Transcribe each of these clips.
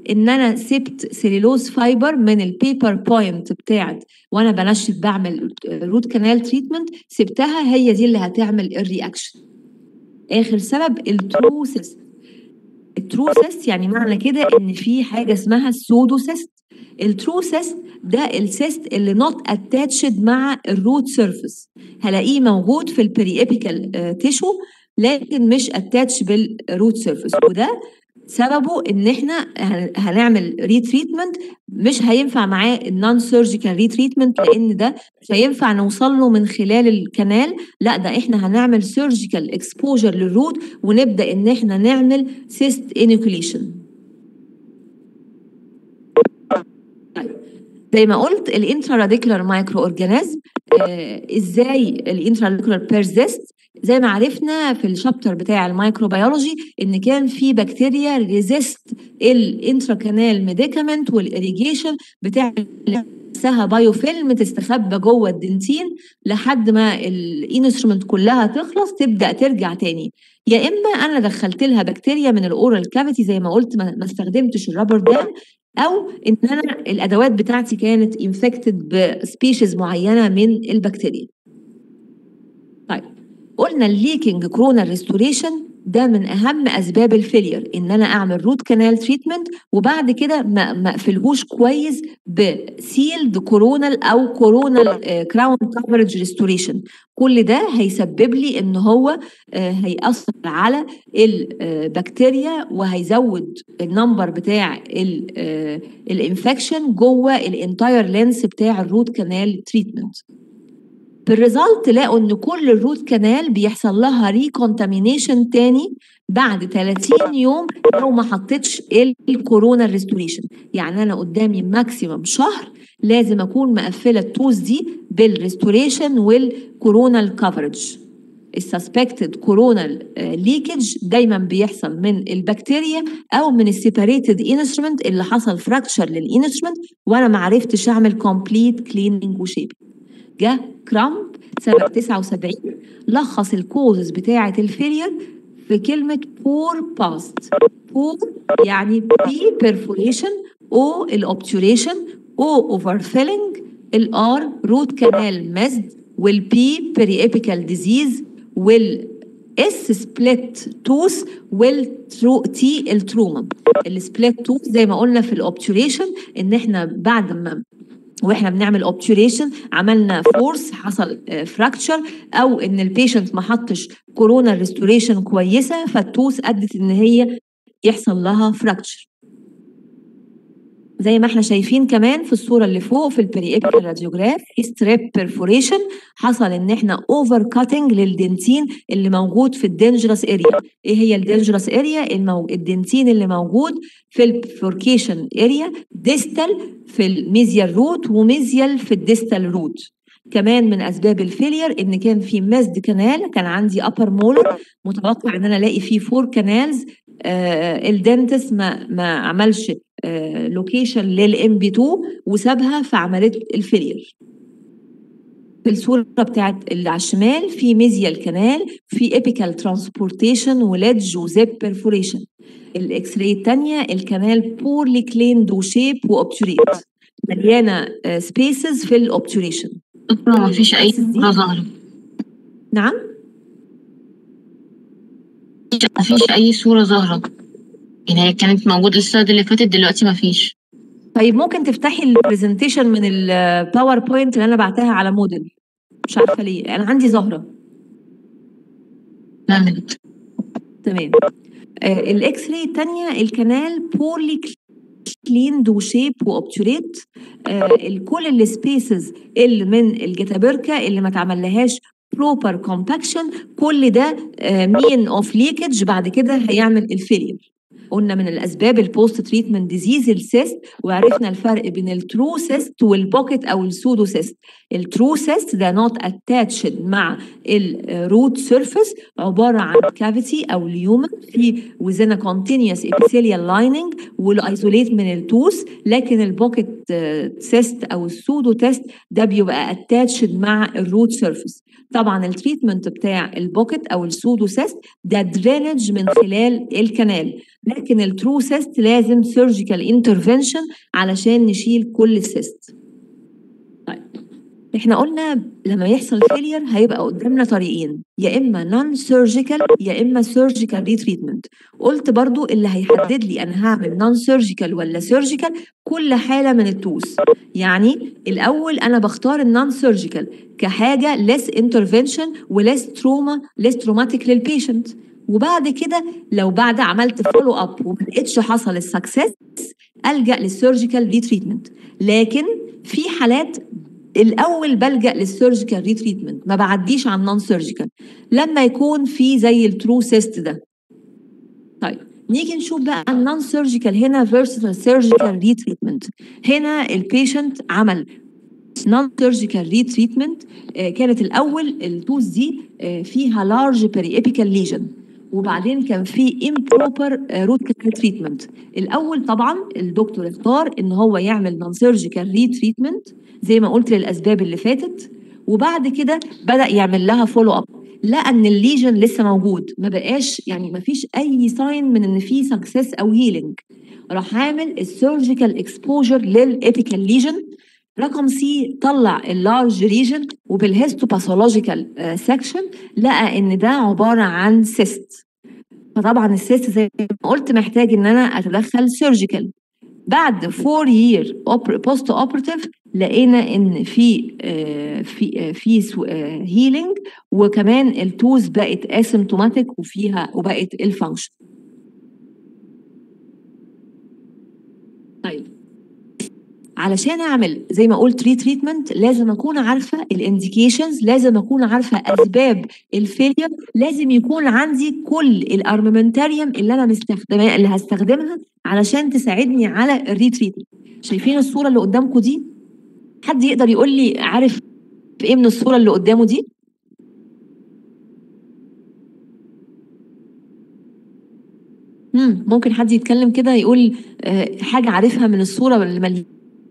ان انا سبت سيلولوز فايبر من البيبر بوينت بتاعت وانا بنشف بعمل روت كانال تريتمنت سبتها هي دي اللي هتعمل الرياكشن اخر سبب التروسيست التروسيست يعني معنى كده ان في حاجه اسمها السودوسيست التروسيست ده السيست اللي نوت اتاتشد مع الروت سيرفيس هلاقيه موجود في البريابيكال تيشو لكن مش اتاتش بالروت سيرفيس وده سببه ان احنا هنعمل ريتريتمنت مش هينفع معاه النون سيرجيكال ريتريتمنت لان ده مش هينفع نوصل له من خلال الكنال لا ده احنا هنعمل سيرجيكال اكسبوجر للروت ونبدا ان احنا نعمل سيست انيكوليشن زي ما قلت الانترا راديكولار مايكرو اورجانيزم آه ازاي الانترا راديكولار بيرزيست زي ما عرفنا في الشابتر بتاع الميكروبيولوجي ان كان في بكتيريا ريزيست الانترا كانال ميديكامنت والاريجيشن بتاع نفسها بايو فيلم تستخبى جوه الدنتين لحد ما الانسترومنت كلها تخلص تبدا ترجع تاني يا اما انا دخلت لها بكتيريا من الاورال كافيتي زي ما قلت ما استخدمتش الرابر دام او ان انا الادوات بتاعتي كانت انفكتد بسبيشيز معينه من البكتيريا طيب قلنا الليكنج كورونال ريستوريشن ده من اهم اسباب الفيلير ان انا اعمل روت كانال تريتمنت وبعد كده ما اقفلهوش كويس بسيلد كورونال او كورونال كراون كفرج ريستوريشن كل ده هيسبب لي ان هو هيأثر على البكتيريا وهيزود النمبر بتاع الانفكشن جوه الانتاير لينس بتاع الروت كانال تريتمنت بالريزلت لقوا ان كل الروت كانال بيحصل لها ريكونتامينيشن تاني بعد 30 يوم لو ما حطيتش الكورونا ريستوريشن يعني انا قدامي ماكسيمم شهر لازم اكون مقفله التوز دي بالريستوريشن والكورونال كفرج السسبكتد كورونال ليكج دايما بيحصل من البكتيريا او من السيباريتد انسترومنت اللي حصل فراكشر للانسترومنت وانا ما عرفتش اعمل كومبليت كليننج وشيبنج جه كرامب سنة 79 لخص الكوزز بتاعة الفيلير في كلمة بور باست بور يعني بي بيرفوريشن او الاوبتوريشن او اوفر فيلنج الار روت كانال مزد والبي بيريابيكال ديزيز والاس سبليت توث والترو تي التروما السبليت توث زي ما قلنا في الاوبتوريشن ان احنا بعد ما واحنا بنعمل اوبتوريشن عملنا فورس حصل فراكتشر او ان البيشنت ما حطش كورونا ريستوريشن كويسه فالتوث ادت ان هي يحصل لها فراكتشر زي ما احنا شايفين كمان في الصوره اللي فوق في البريابيكال راديوجراف ستريب بيرفوريشن حصل ان احنا اوفر كاتنج للدنتين اللي موجود في الدينجرس اريا ايه هي الدينجرس اريا المو... الدنتين اللي موجود في الفوركيشن اريا ديستال في الميزيال روت وميزيال في الديستال روت كمان من اسباب الفيلير ان كان في مزد كانال كان عندي ابر مولر متوقع ان انا الاقي فيه فور كانالز آه الدنتس ما ما عملش آه لوكيشن للام بي 2 وسابها فعملت الفيلير في الصوره بتاعت اللي على الشمال في ميزيال كانال في ايبيكال ترانسبورتيشن وليدج وزيب بيرفوريشن الاكس راي الثانيه الكانال بورلي كليند وشيب واوبتوريت مليانه سبيسز في الاوبتوريشن دكتور ما فيش اي صوره ظاهره نعم ما فيش اي صوره ظاهره يعني هي كانت موجوده السلايد اللي فاتت دلوقتي ما فيش طيب ممكن تفتحي البرزنتيشن من الباوربوينت اللي انا بعتها على موديل مش عارفه ليه انا عندي ظاهره نعملت تمام آه الاكس راي الثانيه الكنال بورلي كليند وشيب واوبتوريت آه كل السبيسز اللي من الجتابركه اللي ما اتعملهاش بروبر كومباكشن كل ده آه مين اوف ليكج بعد كده هيعمل الفيلير قلنا من الاسباب البوست تريتمنت ديزيز السيست وعرفنا الفرق بين الترو سيست والبوكيت او السودو سيست الترو سيست ده نوت اتاتشد مع الروت سيرفيس عباره عن كافيتي او اليومن في وزنا كونتينيوس ابيثيليال لايننج والايزوليت من التوث لكن البوكيت سيست او السودو تيست ده بيبقى اتاتشد مع الروت سيرفيس طبعا التريتمنت بتاع البوكيت او السودو سيست ده درينج من خلال الكنال لكن لكن الترو سيست لازم سيرجيكال انترفنشن علشان نشيل كل السيست طيب احنا قلنا لما يحصل فيلير هيبقى قدامنا طريقين يا اما نون سيرجيكال يا اما سيرجيكال ريتريتمنت قلت برضو اللي هيحدد لي انا هعمل نون سيرجيكال ولا سيرجيكال كل حاله من التوس يعني الاول انا بختار النون سيرجيكال كحاجه ليس انترفنشن وليس تروما ليس تروماتيك للبيشنت وبعد كده لو بعد عملت فولو اب وما لقيتش حصل السكسس الجا للسيرجيكال ريتريتمنت لكن في حالات الاول بلجا للسيرجيكال ريتريتمنت ما بعديش عن نون سيرجيكال لما يكون في زي الترو سيست ده طيب نيجي نشوف بقى النون سيرجيكال هنا فيرسس السيرجيكال ريتريتمنت هنا البيشنت عمل نون سيرجيكال ريتريتمنت كانت الاول التوز دي آه، فيها لارج بيريابيكال ليجن وبعدين كان في امبروبر روت كانال تريتمنت الاول طبعا الدكتور اختار ان هو يعمل نون سيرجيكال ريتريتمنت زي ما قلت للاسباب اللي فاتت وبعد كده بدا يعمل لها فولو اب لقى ان الليجن لسه موجود ما بقاش يعني ما فيش اي ساين من ان في سكسس او هيلينج راح عامل السيرجيكال اكسبوجر للابيكال ليجن رقم سي طلع اللارج ريجن وبالهيستوباثولوجيكال سكشن لقى ان ده عباره عن سيست فطبعا السيست زي ما قلت محتاج ان انا اتدخل سيرجيكال بعد 4 يير بوست اوبراتيف لقينا ان في آه، في آه، في هيلينج وكمان التوز بقت اسيمتوماتيك وفيها وبقت الفانكشن طيب علشان اعمل زي ما قلت ريتريتمنت لازم اكون عارفه الانديكيشنز لازم اكون عارفه اسباب الفيلير لازم يكون عندي كل الارمامنتاريوم اللي انا مستخدماه اللي هستخدمها علشان تساعدني على الريتريتمنت شايفين الصوره اللي قدامكم دي حد يقدر يقول لي عارف ايه من الصوره اللي قدامه دي مم. ممكن حد يتكلم كده يقول آه، حاجه عارفها من الصوره اللي مليانه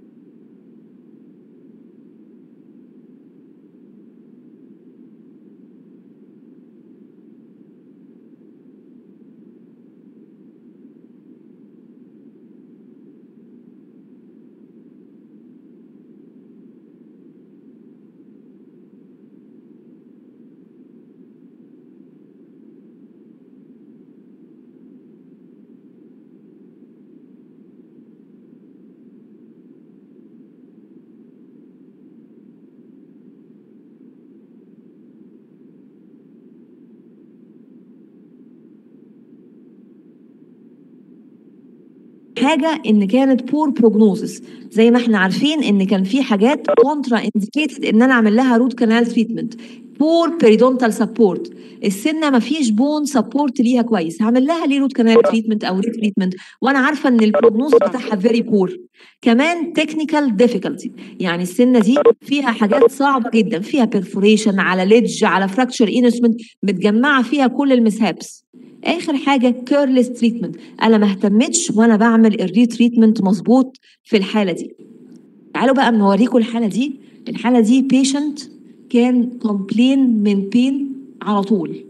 حاجه ان كانت بور بروجنوزس زي ما احنا عارفين ان كان في حاجات كونترا انديكيتد ان انا اعمل لها روت كانال تريتمنت بور بيريدونتال سبورت السنه ما فيش بون سبورت ليها كويس هعمل لها ليه روت كانال تريتمنت او ري تريتمنت وانا عارفه ان البروجنوز بتاعها فيري بور كمان تكنيكال ديفيكولتي يعني السنه دي فيها حاجات صعبه جدا فيها بيرفوريشن على ليدج على فراكشر انسمنت متجمعه فيها كل المسهابس اخر حاجه كيرلس تريتمنت انا ما اهتمتش وانا بعمل الري تريتمنت مظبوط في الحاله دي تعالوا بقى نوريكم الحاله دي الحاله دي بيشنت كان كومبلين من بين على طول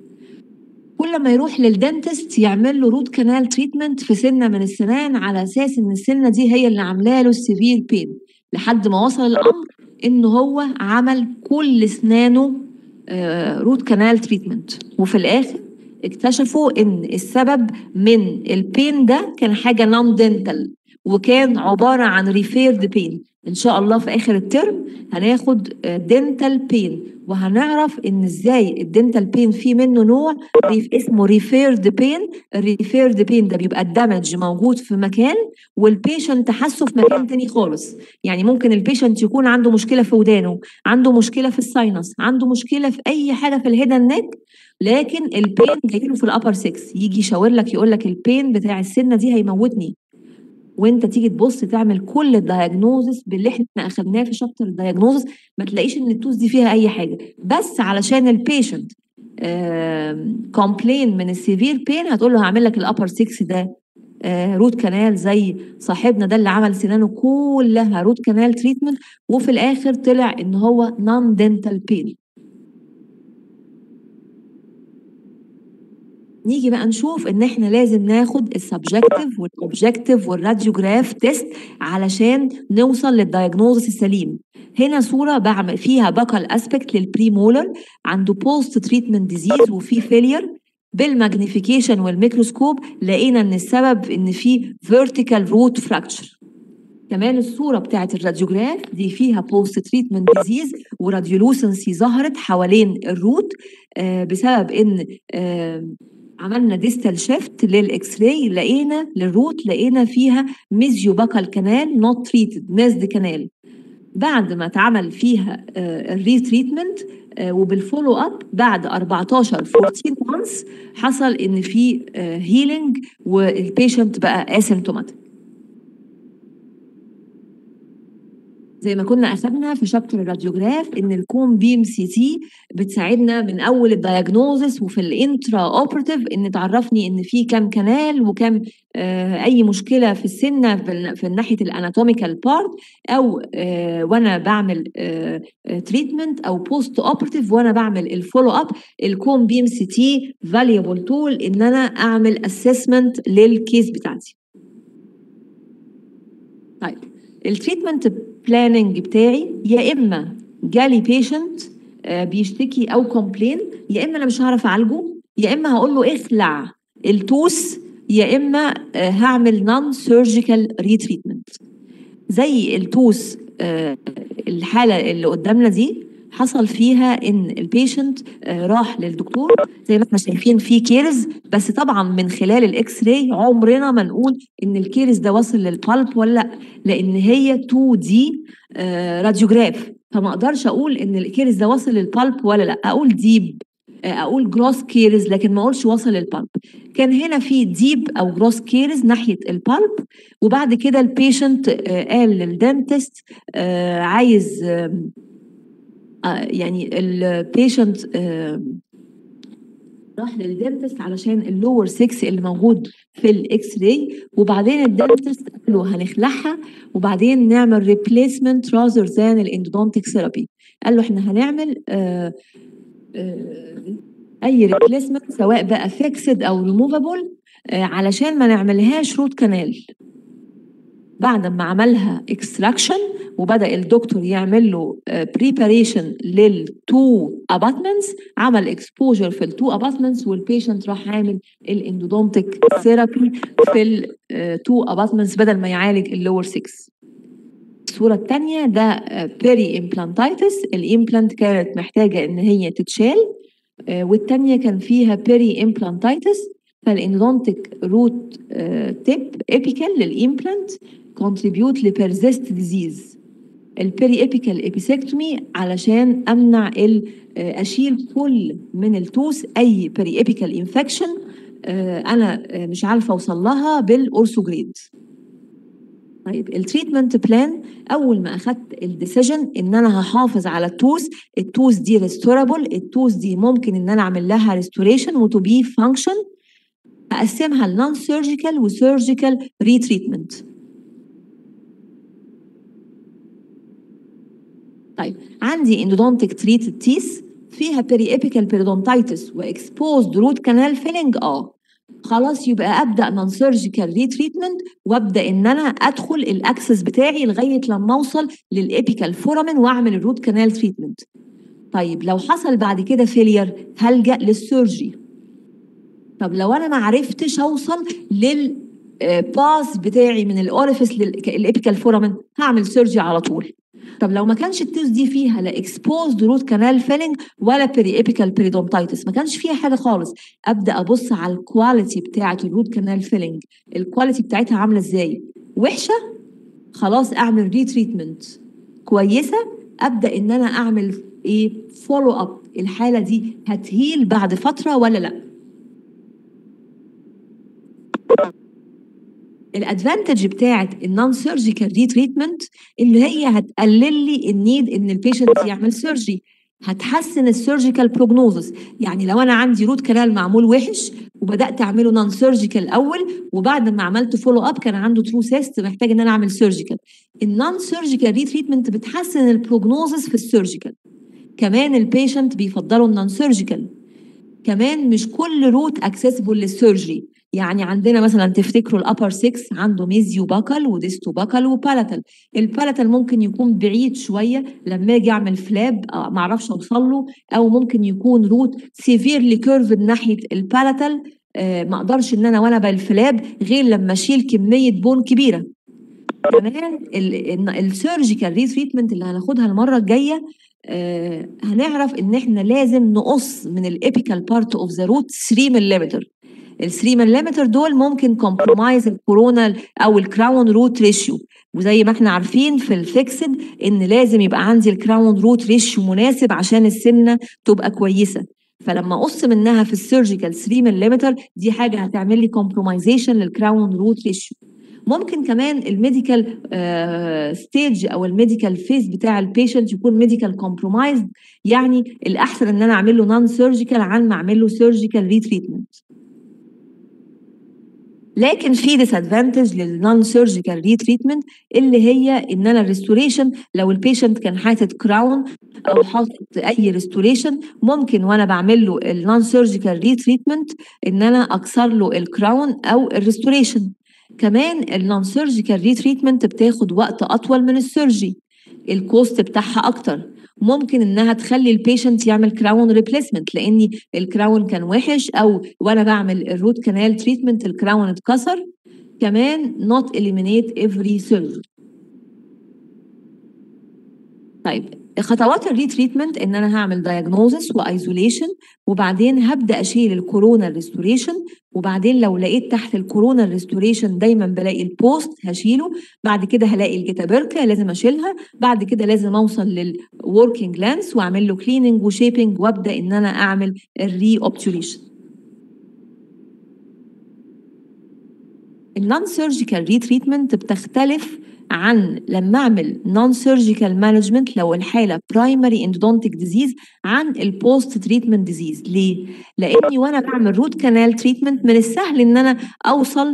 كل ما يروح للدنتست يعمل له روت كانال تريتمنت في سنه من السنان على اساس ان السنه دي هي اللي عامله له السيفير بين لحد ما وصل الامر ان هو عمل كل اسنانه روت كانال تريتمنت وفي الاخر اكتشفوا ان السبب من البين ده كان حاجه نون دنتال وكان عباره عن ريفيرد بين ان شاء الله في اخر الترم هناخد دنتال بين وهنعرف ان ازاي الدنتال بين في منه نوع ريف اسمه ريفيرد بين الريفيرد بين ده بيبقى الدمج موجود في مكان والبيشنت حاسه في مكان تاني خالص يعني ممكن البيشنت يكون عنده مشكله في ودانه عنده مشكله في الساينس عنده مشكله في اي حاجه في الهيدن نيك لكن البين جايله في الابر 6 يجي يشاور لك يقول لك البين بتاع السنه دي هيموتني وانت تيجي تبص تعمل كل الدايجنوزس باللي احنا اخدناه في شابتر الدايجنوزس ما تلاقيش ان التوز دي فيها اي حاجه بس علشان البيشنت كومبلين من السيفير بين هتقول له هعمل لك الابر 6 ده روت كانال زي صاحبنا ده اللي عمل سنانه كلها روت كانال تريتمنت وفي الاخر طلع ان هو نون دنتال بين نيجي بقى نشوف ان احنا لازم ناخد السبجكتيف والاوبجكتيف والراديوجراف تيست علشان نوصل للدايجنوزس السليم هنا صوره بعمل فيها بكال اسبكت للبري مولر عنده بوست تريتمنت ديزيز وفي فيلير بالماجنيفيكيشن والميكروسكوب لقينا ان السبب ان في فيرتيكال روت فراكتشر كمان الصوره بتاعت الراديوجراف دي فيها بوست تريتمنت ديزيز وراديولوسنسي ظهرت حوالين الروت آه بسبب ان آه عملنا ديستال شيفت للاكس راي لقينا للروت لقينا فيها ميزيو باكال كانال نوت تريتد ميزد كانال بعد ما اتعمل فيها الريتريتمنت وبالفولو اب بعد 14 14 مانثs حصل ان في هيلينج والبيشنت بقى اسيمتوماتيك زي ما كنا اخذنا في شابتر الراديوجراف ان الكوم بيم سي تي بتساعدنا من اول الدايجنوزس وفي الانترا اوبراتيف ان تعرفني ان في كام كنال وكام آه اي مشكله في السنه في, في ناحيه الاناتوميكال بارت او آه وانا بعمل آه تريتمنت او بوست اوبراتيف وانا بعمل الفولو اب الكوم بيم سي تي فاليبل تول ان انا اعمل اسسمنت للكيس بتاعتي طيب التريتمنت بلاننج بتاعي يا اما جالي بيشنت بيشتكي او كومبلين يا اما انا مش هعرف اعالجه يا اما هقول له اخلع التوس يا اما هعمل نون سيرجيكال ريتريتمنت زي التوس الحاله اللي قدامنا دي حصل فيها ان البيشنت راح للدكتور زي ما احنا شايفين في كيرز بس طبعا من خلال الاكس راي عمرنا ما نقول ان الكيرز ده وصل للبالب ولا لا لان هي 2 دي راديوجراف فما اقدرش اقول ان الكيرز ده وصل للبالب ولا لا اقول ديب اقول جروس كيرز لكن ما اقولش وصل للبالب كان هنا في ديب او جروس كيرز ناحيه البالب وبعد كده البيشنت قال للدنتست عايز يعني البيشنت راح للدنتست علشان اللور 6 اللي موجود في الاكس راي وبعدين الدنتست قال له هنخلعها وبعدين نعمل ريبليسمنت راذر ذان الاندودونتيك ثيرابي قال له احنا هنعمل آآ آآ اي ريبليسمنت سواء بقى فيكسد او ريموفابل علشان ما نعملهاش روت كانال بعد ما عملها اكستراكشن وبدا الدكتور يعمل له بريباريشن للتو اباتمنتس عمل اكسبوجر في التو اباتمنتس والبيشنت راح عامل الاندودونتيك ثيرابي في التو اباتمنتس بدل ما يعالج اللور 6 الصوره الثانيه ده بيري امبلانتايتس الامبلانت كانت محتاجه ان هي تتشال والثانيه كان فيها بيري امبلانتايتس فالاندودونتيك روت تيب ابيكال للامبلانت contribute لبرزيست ديزيز البيري ابيكال ابيسكتومي علشان امنع اشيل كل من التوس اي بيري ابيكال انفكشن انا مش عارفه اوصل لها بالاورثوجريد طيب التريتمنت بلان اول ما اخدت الديسيجن ان انا هحافظ على التوس التوس دي ريستورابل التوس دي ممكن ان انا اعمل لها ريستوريشن وتو بي فانكشن اقسمها لنون سيرجيكال وسيرجيكال ريتريتمنت طيب عندي اندودونتيك تريتد تيس فيها بيري ابيكال بيريدونتايتس واكسبوزد روت كانال فيلنج اه خلاص يبقى ابدا نون سيرجيكال ريتريتمنت وابدا ان انا ادخل الاكسس بتاعي لغايه لما اوصل للابيكال فورامين واعمل الروت كانال تريتمنت طيب لو حصل بعد كده فيلير هلجا للسيرجي طب لو انا ما عرفتش اوصل لل باس بتاعي من الاوريفيس للابيكال فورامين هعمل سيرجي على طول طب لو ما كانش التوز دي فيها لا اكسبوزد روت كانال فيلنج ولا بيري ابيكال بيريدونتايتس ما كانش فيها حاجه خالص ابدا ابص على الكواليتي بتاعه الروت كانال فيلنج الكواليتي بتاعتها عامله ازاي وحشه خلاص اعمل ريتريتمنت كويسه ابدا ان انا اعمل ايه فولو اب الحاله دي هتهيل بعد فتره ولا لا الادفانتج بتاعت النون سيرجيكال ريتريتمنت ان هي هتقلل لي النيد ان البيشنت يعمل سيرجي هتحسن السيرجيكال بروجنوزس يعني لو انا عندي روت كانال معمول وحش وبدات اعمله نون سيرجيكال الاول وبعد ما عملت فولو اب كان عنده ترو سيست محتاج ان انا اعمل سيرجيكال النون سيرجيكال ريتريتمنت بتحسن البروجنوزس في السيرجيكال كمان البيشنت بيفضلوا النون سيرجيكال كمان مش كل روت اكسسبل للسيرجري يعني عندنا مثلا تفتكروا الابر 6 عنده ميزيو باكل وديستو باكل وبالاتال البالاتال ممكن يكون بعيد شويه لما اجي اعمل فلاب ما اعرفش اوصل له او ممكن يكون روت سيفيرلي كيرفد ناحيه البالاتال آه ما اقدرش ان انا وانا بالفلاب غير لما اشيل كميه بون كبيره كمان السيرجيكال ريتريتمنت اللي هناخدها المره الجايه آه هنعرف ان احنا لازم نقص من الابيكال بارت اوف ذا روت 3 ملم ال 3 ملم دول ممكن كومبرومايز الكورونا او الكراون روت ريشيو وزي ما احنا عارفين في الفيكسد ان لازم يبقى عندي الكراون روت ريشيو مناسب عشان السنه تبقى كويسه فلما اقص منها في السيرجيكال 3 ملم دي حاجه هتعمل لي كومبرومايزيشن للكراون روت ريشيو ممكن كمان الميديكال ستيج او الميديكال فيز بتاع البيشنت يكون ميديكال كومبرومايزد يعني الاحسن ان انا اعمل له نون سيرجيكال عن ما اعمل له سيرجيكال ريتريتمنت لكن في ديسادفانتج للنون سيرجيكال ريتريتمنت اللي هي ان انا الريستوريشن لو البيشنت كان حاطط كراون او حاطط اي ريستوريشن ممكن وانا بعمل له النون سيرجيكال ريتريتمنت ان انا اكسر له الكراون او الريستوريشن كمان النون سيرجيكال ريتريتمنت بتاخد وقت اطول من السيرجي الكوست بتاعها اكتر ممكن انها تخلي البيشنت يعمل كراون ريبليسمنت لاني الكراون كان وحش او وانا بعمل الروت كانال تريتمنت الكراون اتكسر كمان not eliminate every surgery طيب خطوات الريتريتمنت ان انا هعمل دايجنوزس وايزوليشن وبعدين هبدا اشيل الكورونا ريستوريشن وبعدين لو لقيت تحت الكورونا ريستوريشن دايما بلاقي البوست هشيله بعد كده هلاقي الجيتابركا لازم اشيلها بعد كده لازم اوصل للوركينج لانس واعمل له كليننج وشيبنج وابدا ان انا اعمل الري اوبتوريشن النون سيرجيكال ريتريتمنت بتختلف عن لما اعمل نون سيرجيكال مانجمنت لو الحاله برايمري اندودونتيك ديزيز عن البوست تريتمنت ديزيز ليه لاني وانا بعمل روت كانال تريتمنت من السهل ان انا اوصل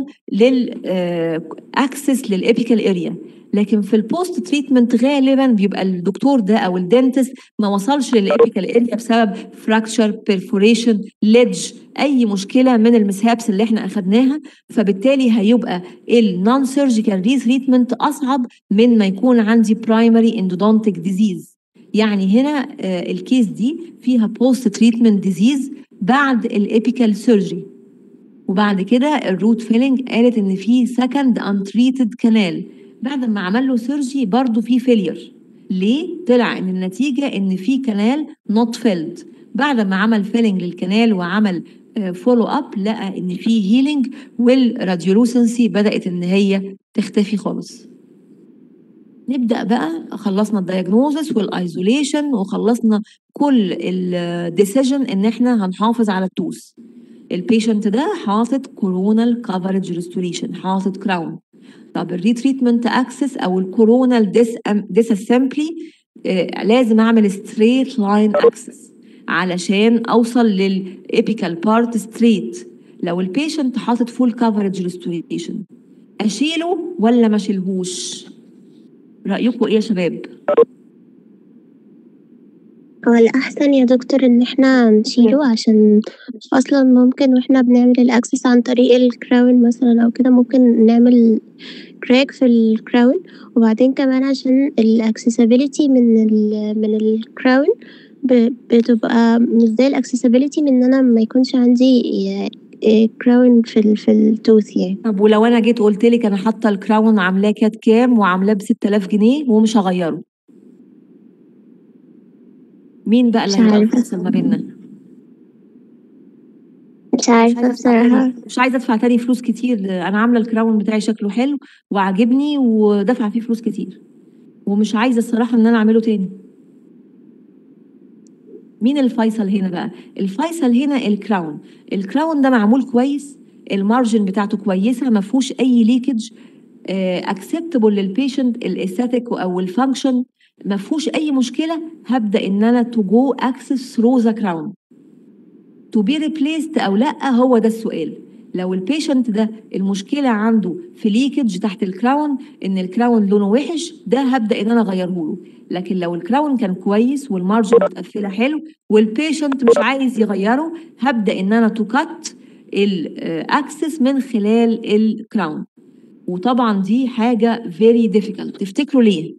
للاكسس للابيكال اريا لكن في البوست تريتمنت غالبا بيبقى الدكتور ده او الدنتست ما وصلش للابيكال اريا بسبب فراكشر بيرفوريشن ليدج اي مشكله من المسهابس اللي احنا اخدناها فبالتالي هيبقى النون سيرجيكال ريتريتمنت اصعب من ما يكون عندي برايمري اندودونتيك ديزيز يعني هنا الكيس دي فيها بوست تريتمنت ديزيز بعد الابيكال سيرجري وبعد كده الروت فيلينج قالت ان في سكند انتريتد كانال بعد ما عمل له سيرجي برضه في فيلير ليه؟ طلع ان النتيجه ان في كانال نوت فيلد بعد ما عمل فيلينج للكنال وعمل فولو اب لقى ان في هيلينج والراديولوسنسي بدات ان هي تختفي خالص نبدا بقى خلصنا الدايجنوزس والايزوليشن وخلصنا كل الديسيجن ان احنا هنحافظ على التوس البيشنت ده حاطط كورونال كفرج ريستوريشن حاطط كراون طب الريتريتمنت اكسس او الكورونال ديس ديساسمبلي آه لازم اعمل ستريت لاين اكسس علشان اوصل للابيكال بارت ستريت لو البيشنت حاطط فول كفرج ريستوريشن اشيله ولا ما اشيلهوش رايكم ايه يا شباب هو الأحسن يا دكتور إن إحنا نشيله عشان أصلا ممكن وإحنا بنعمل الأكسس عن طريق الكراون مثلا أو كده ممكن نعمل كراك في الكراون وبعدين كمان عشان الأكسسابيليتي من ال من الكراون بتبقى مش زي الأكسسابيليتي من إن أنا ما يكونش عندي كراون في ال في التوث يعني طب ولو انا جيت قلت لك انا حاطه الكراون عاملاه كات كام وعاملاه ب 6000 جنيه ومش هغيره مين بقى اللي مش هيبقى عارفة. الفيصل ما بيننا مش عارفة بصراحة مش عايزه ادفع تاني فلوس كتير انا عامله الكراون بتاعي شكله حلو وعاجبني ودافعه فيه فلوس كتير ومش عايزه الصراحه ان انا اعمله تاني مين الفيصل هنا بقى الفيصل هنا الكراون الكراون ده معمول كويس المارجن بتاعته كويسه ما فيهوش اي ليكج اكسبتبل للبيشنت الاستاتيك او الفانكشن ما فيهوش اي مشكله هبدا ان انا تو جو اكسس ثرو ذا كراون تو بي ريبليست او لا هو ده السؤال لو البيشنت ده المشكله عنده في ليكج تحت الكراون ان الكراون لونه وحش ده هبدا ان انا اغيره له لكن لو الكراون كان كويس والمارجن متقفله حلو والبيشنت مش عايز يغيره هبدا ان انا تو كات الاكسس من خلال الكراون وطبعا دي حاجه very difficult تفتكروا ليه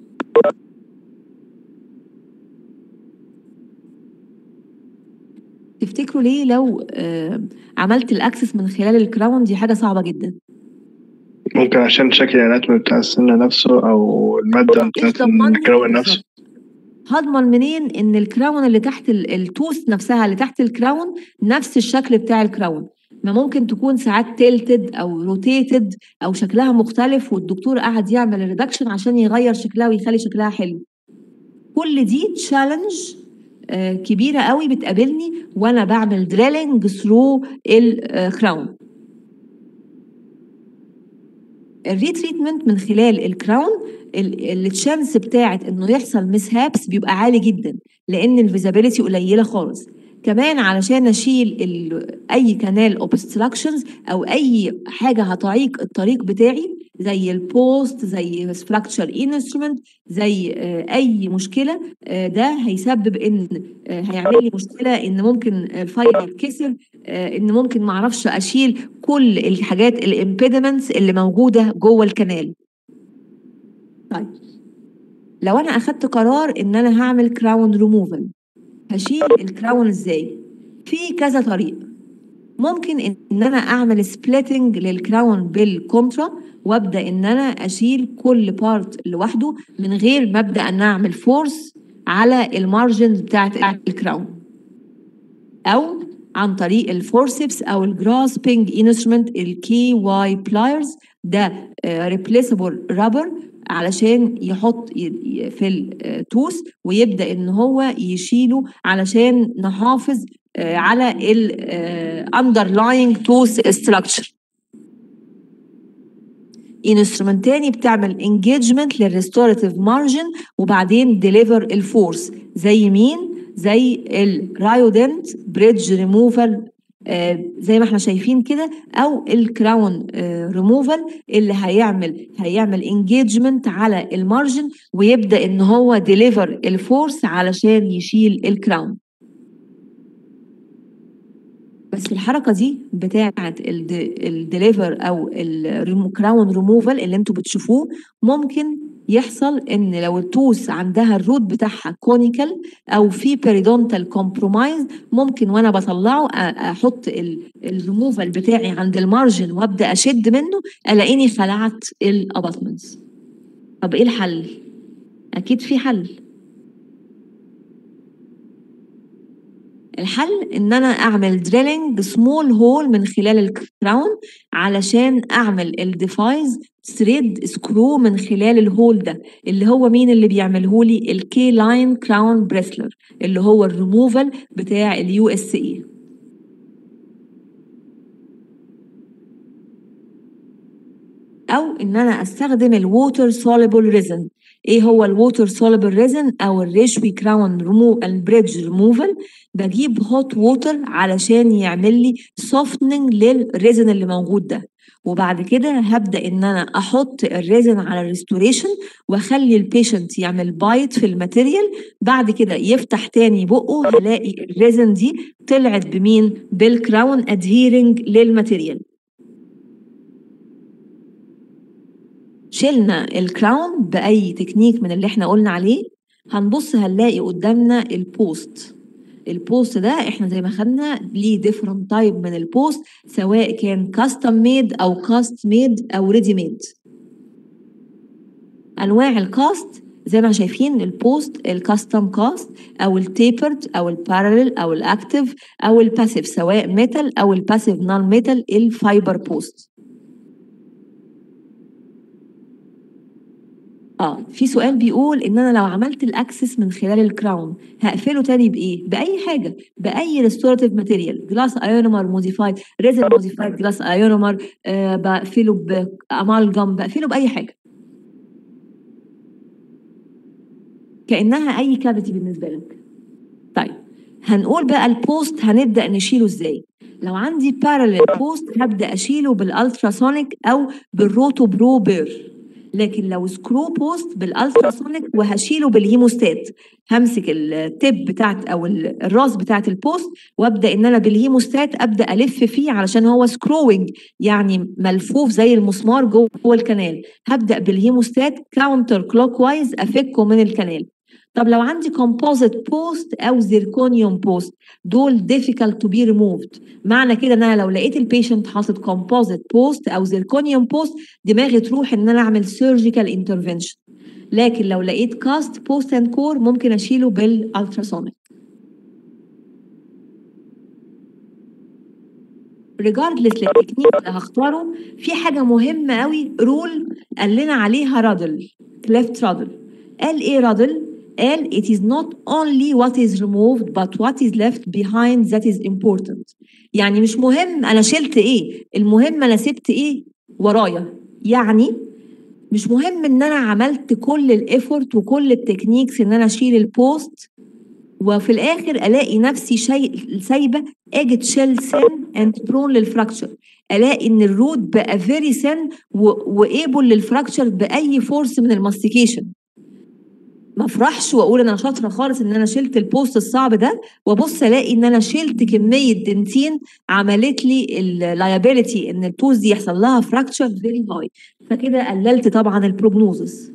تفتكروا ليه لو آه، عملت الاكسس من خلال الكراون دي حاجه صعبه جدا ممكن عشان شكل الاناتومي بتاع السن نفسه او الماده بتاعت إيش ضمني الكراون نفسه هضمن منين ان الكراون اللي تحت ال- التوث نفسها اللي تحت الكراون نفس الشكل بتاع الكراون ما ممكن تكون ساعات تيلتد او روتيتد او شكلها مختلف والدكتور قاعد يعمل ريدكشن عشان يغير شكلها ويخلي شكلها حلو كل دي تشالنج كبيره قوي بتقابلني وانا بعمل دريلنج ثرو الكراون الريتريتمنت من خلال الكراون التشانس بتاعت انه يحصل مسهابس بيبقى عالي جدا لان الفيزابيليتي قليله خالص كمان علشان اشيل ال- اي كانال اوبستراكشنز او اي حاجه هتعيق الطريق بتاعي زي البوست زي فراكتشر انسترومنت زي آه، اي مشكله آه، ده هيسبب ان آه، هيعمل لي مشكله ان ممكن الفايل يتكسر آه، ان ممكن معرفش اشيل كل الحاجات الامبيدمنتس اللي موجوده جوه الكنال طيب لو انا اخدت قرار ان انا هعمل كراون ريموفال هشيل الكراون ازاي في كذا طريقه ممكن ان انا اعمل سبليتنج للكراون بالكونترا وابدا ان انا اشيل كل بارت لوحده من غير ما ابدا ان اعمل فورس على المارجنز بتاعت الكراون او عن طريق الفورسبس او الجراسبنج انسترومنت الكي واي بلايرز ده ريبليسبل رابر علشان يحط ي- ي- في التوث ويبدا ان هو يشيله علشان نحافظ آه، على ال underlying tooth structure انسترومنت تاني بتعمل engagement للريستوراتيف مارجن وبعدين ديليفر الفورس زي مين زي الرايودنت بريدج ريموفال زي ما احنا شايفين كده او الكراون ريموفال اللي هيعمل هيعمل انجيجمنت على المارجن ويبدا ان هو ديليفر الفورس علشان يشيل الكراون بس الحركه دي بتاعه الديليفر او الكراون ريموفال اللي انتوا بتشوفوه ممكن يحصل ان لو التوس عندها الروت بتاعها كونيكال او في بيريدونتال كومبرومايز ممكن وانا بطلعه أ- احط الريموفال بتاعي عند المارجن وابدا اشد منه الاقيني خلعت الاباتمنتس طب ايه الحل اكيد في حل الحل ان انا اعمل دريلنج سمول هول من خلال الكراون علشان اعمل الديفايز ثريد سكرو من خلال الهول ده اللي هو مين اللي بيعمله لي الكي لاين كراون بريسلر اللي هو الريموفال بتاع اليو اس اي او ان انا استخدم الووتر سوليبل ريزن ايه هو الووتر سوليبل ريزن او الريشوي كراون ريمو البريدج ريموفال بجيب هوت ووتر علشان يعمل لي سوفتنج للريزن اللي موجود ده وبعد كده هبدا ان انا احط الريزن على الريستوريشن واخلي البيشنت يعمل بايت في الماتيريال بعد كده يفتح تاني بقه هلاقي الريزن دي طلعت بمين بالكراون ادهيرنج للماتيريال شلنا الكراون باي تكنيك من اللي احنا قلنا عليه هنبص هنلاقي قدامنا البوست البوست ده احنا زي ما خدنا ليه ديفرنت تايب من البوست سواء كان كاستم ميد او كاست ميد او ريدي ميد انواع الكاست زي ما شايفين البوست الكاستم كاست او التيبرد او البارالل او الاكتف او الباسيف سواء ميتال او الباسيف نون ميتال الفايبر بوست اه في سؤال بيقول ان انا لو عملت الاكسس من خلال الكراون هقفله تاني بايه باي حاجه باي ريستوراتيف ماتيريال جلاس ايونومر موديفايد ريزن موديفايد جلاس ايونومر آه بقفله بامالجم بقفله باي حاجه كانها اي كافيتي بالنسبه لك طيب هنقول بقى البوست هنبدا نشيله ازاي لو عندي باراليل بوست هبدا اشيله بالالتراسونيك او بالروتو برو بير لكن لو سكرو بوست بالالتراسونيك وهشيله بالهيموستات همسك التب بتاعت او ال- الراس بتاعت البوست وابدا ان انا بالهيموستات ابدا الف فيه علشان هو سكروينج يعني ملفوف زي المسمار جوه الكنال هبدا بالهيموستات كاونتر كلوك وايز افكه من الكنال طب لو عندي كومبوزيت بوست او زيركونيوم بوست دول difficult to be removed معنى كده ان انا لو لقيت البيشنت حاطط كومبوزيت بوست او زيركونيوم بوست دماغي تروح ان انا اعمل سيرجيكال انترفنشن لكن لو لقيت كاست بوست اند كور ممكن اشيله بالالتراسونيك ريجاردلس للتكنيك اللي هختاره في حاجه مهمه قوي رول قال لنا عليها رادل كليفت رادل قال ايه رادل قال it is not only what is removed but what is left behind that is important يعني مش مهم انا شلت ايه المهم انا سبت ايه ورايا يعني مش مهم ان انا عملت كل الافورت وكل التكنيكس ان انا اشيل البوست وفي الاخر الاقي نفسي شيء سايبه اجت شيل سن اند برون للفراكشر الاقي ان الروت بقى فيري سن وايبل للفراكشر باي فورس من الماستيكيشن ما افرحش واقول انا شاطره خالص ان انا شلت البوست الصعب ده وابص الاقي ان انا شلت كميه دنتين عملت لي اللايبيليتي ان التوز دي يحصل لها فراكشر فيري هاي فكده قللت طبعا البروجنوزس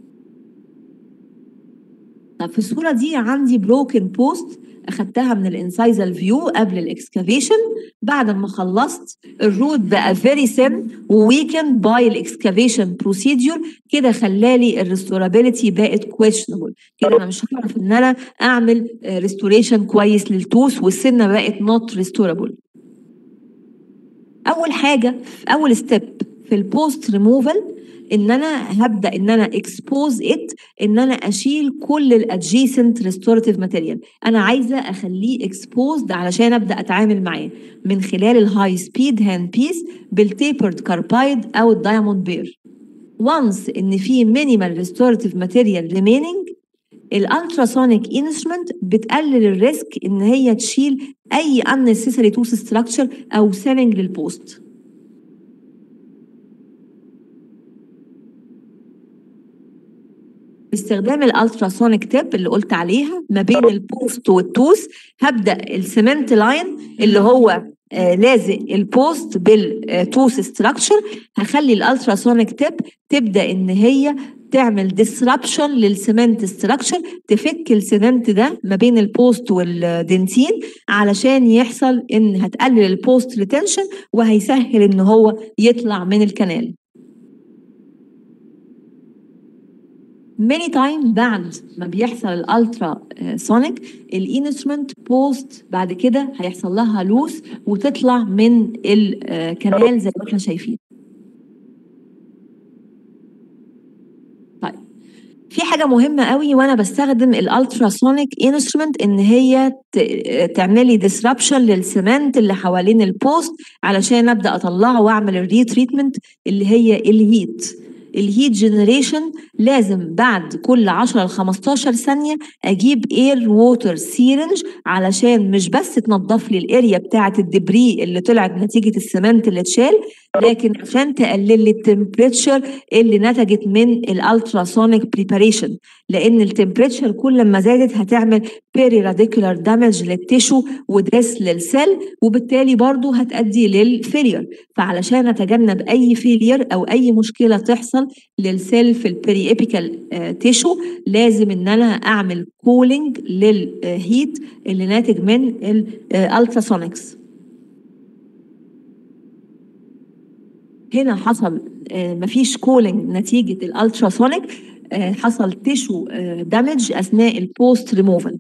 طب في الصوره دي عندي بروكن بوست اخدتها من الانسايزال فيو قبل الاكسكافيشن بعد ما خلصت الروت بقى فيري سن وويكند باي الاكسكافيشن بروسيدور كده خلالي الريستورابيلتي بقت كويشنبل كده انا مش هعرف ان انا اعمل ريستوريشن كويس للتوث والسنه بقت نوت ريستورابل اول حاجه اول ستيب في البوست ريموفال ان انا هبدا ان انا اكسبوز ات ان انا اشيل كل الادجيسنت ريستوراتيف ماتيريال انا عايزه اخليه اكسبوزد علشان ابدا اتعامل معاه من خلال الهاي سبيد هاند بيس بالتيبرد كاربايد او الدايموند بير وانس ان في مينيمال ريستوراتيف ماتيريال ريمينينج الالتراسونيك انسترومنت بتقلل الريسك ان هي تشيل اي unnecessary tooth structure او سيلينج للبوست باستخدام الالتراسونيك تيب اللي قلت عليها ما بين البوست والتوث هبدا السمنت لاين اللي هو آه لازق البوست بالتوث ستراكشر هخلي الالتراسونيك تيب تبدا ان هي تعمل ديسربشن للسمنت ستراكشر تفك السمنت ده ما بين البوست والدنتين علشان يحصل ان هتقلل البوست ريتنشن وهيسهل ان هو يطلع من الكنال ماني تايم بعد ما بيحصل الالترا سونيك الانسترومنت بوست بعد كده هيحصل لها لوس وتطلع من الكنال زي ما احنا شايفين طيب في حاجه مهمه قوي وانا بستخدم الالتراسونيك انسترومنت ان هي تعملي ديسربشن للسمنت اللي حوالين البوست علشان ابدا اطلعه واعمل الريتريتمنت اللي هي الهيت الهيت جنريشن لازم بعد كل 10 ل 15 ثانيه اجيب اير ووتر سيرنج علشان مش بس تنظف لي الاريا بتاعه الدبري اللي طلعت نتيجه السمنت اللي اتشال لكن عشان تقلل لي التمبريتشر اللي نتجت من الالتراسونيك بريباريشن لان التمبريتشر كل ما زادت هتعمل بيري راديكولار دامج للتيشو ودريس للسيل وبالتالي برضو هتؤدي للفيلير فعلشان اتجنب اي فيلير او اي مشكله تحصل للسيل في البيري ايبيكال تيشو لازم ان انا اعمل كولينج للهيت اللي ناتج من الالتراسونكس هنا حصل مفيش كولينج نتيجه الالتراسونيك حصل تيشو دامج اثناء البوست ريموفال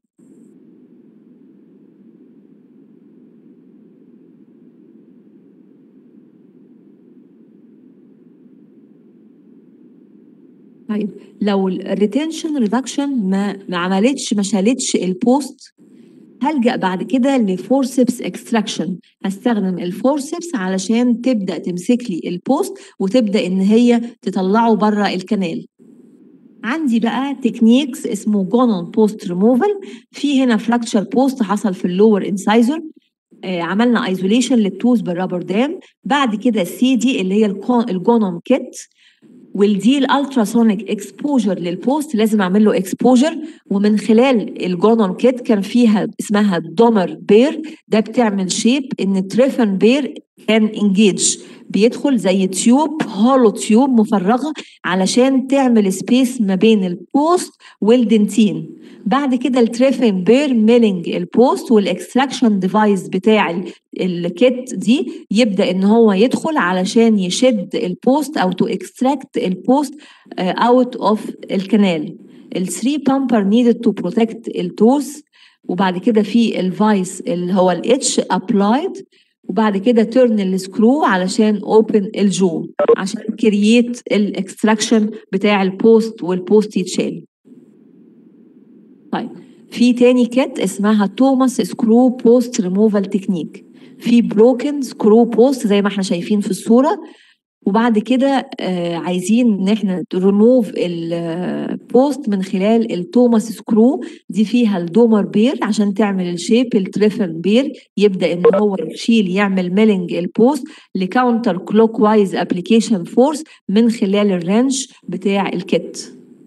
طيب لو الريتنشن ريدكشن ما ما عملتش ما شالتش البوست هلجأ بعد كده لفورسبس اكستراكشن هستخدم الفورسبس علشان تبدأ تمسك لي البوست وتبدأ ان هي تطلعه بره الكنال عندي بقى تكنيكس اسمه جونون بوست ريموفال في هنا فراكتشر بوست حصل في اللور انسايزر آه عملنا ايزوليشن للتوز بالرابر دام بعد كده السي دي اللي هي الكون- الجونوم كيت والدي الالتراسونيك اكسبوجر للبوست لازم اعمل له اكسبوجر ومن خلال الجونوم كيت كان فيها اسمها دومر بير ده بتعمل شيب ان تريفن بير كان انجيج بيدخل زي تيوب هولو تيوب مفرغه علشان تعمل سبيس ما بين البوست والدنتين بعد كده التريفن بير ميلينج البوست والاكستراكشن ديفايس بتاع ال- الكيت دي يبدا ان هو يدخل علشان يشد البوست او تو اكستراكت البوست اوت اوف الكنال الثري بامبر نيدد تو بروتكت التوز وبعد كده في الفايس اللي هو الاتش ابلايد وبعد كده تيرن السكرو علشان اوبن الجو عشان كرييت الاكستراكشن بتاع البوست والبوست يتشال طيب في تاني كيت اسمها توماس سكرو بوست ريموفال تكنيك في بروكن سكرو بوست زي ما احنا شايفين في الصوره وبعد كده آه عايزين ان احنا ريموف البوست من خلال التوماس سكرو دي فيها الدومر بير عشان تعمل الشيب التريفن بير يبدا ان هو يشيل يعمل ميلنج البوست لكاونتر كلوك وايز ابلكيشن فورس من خلال الرانش بتاع الكيت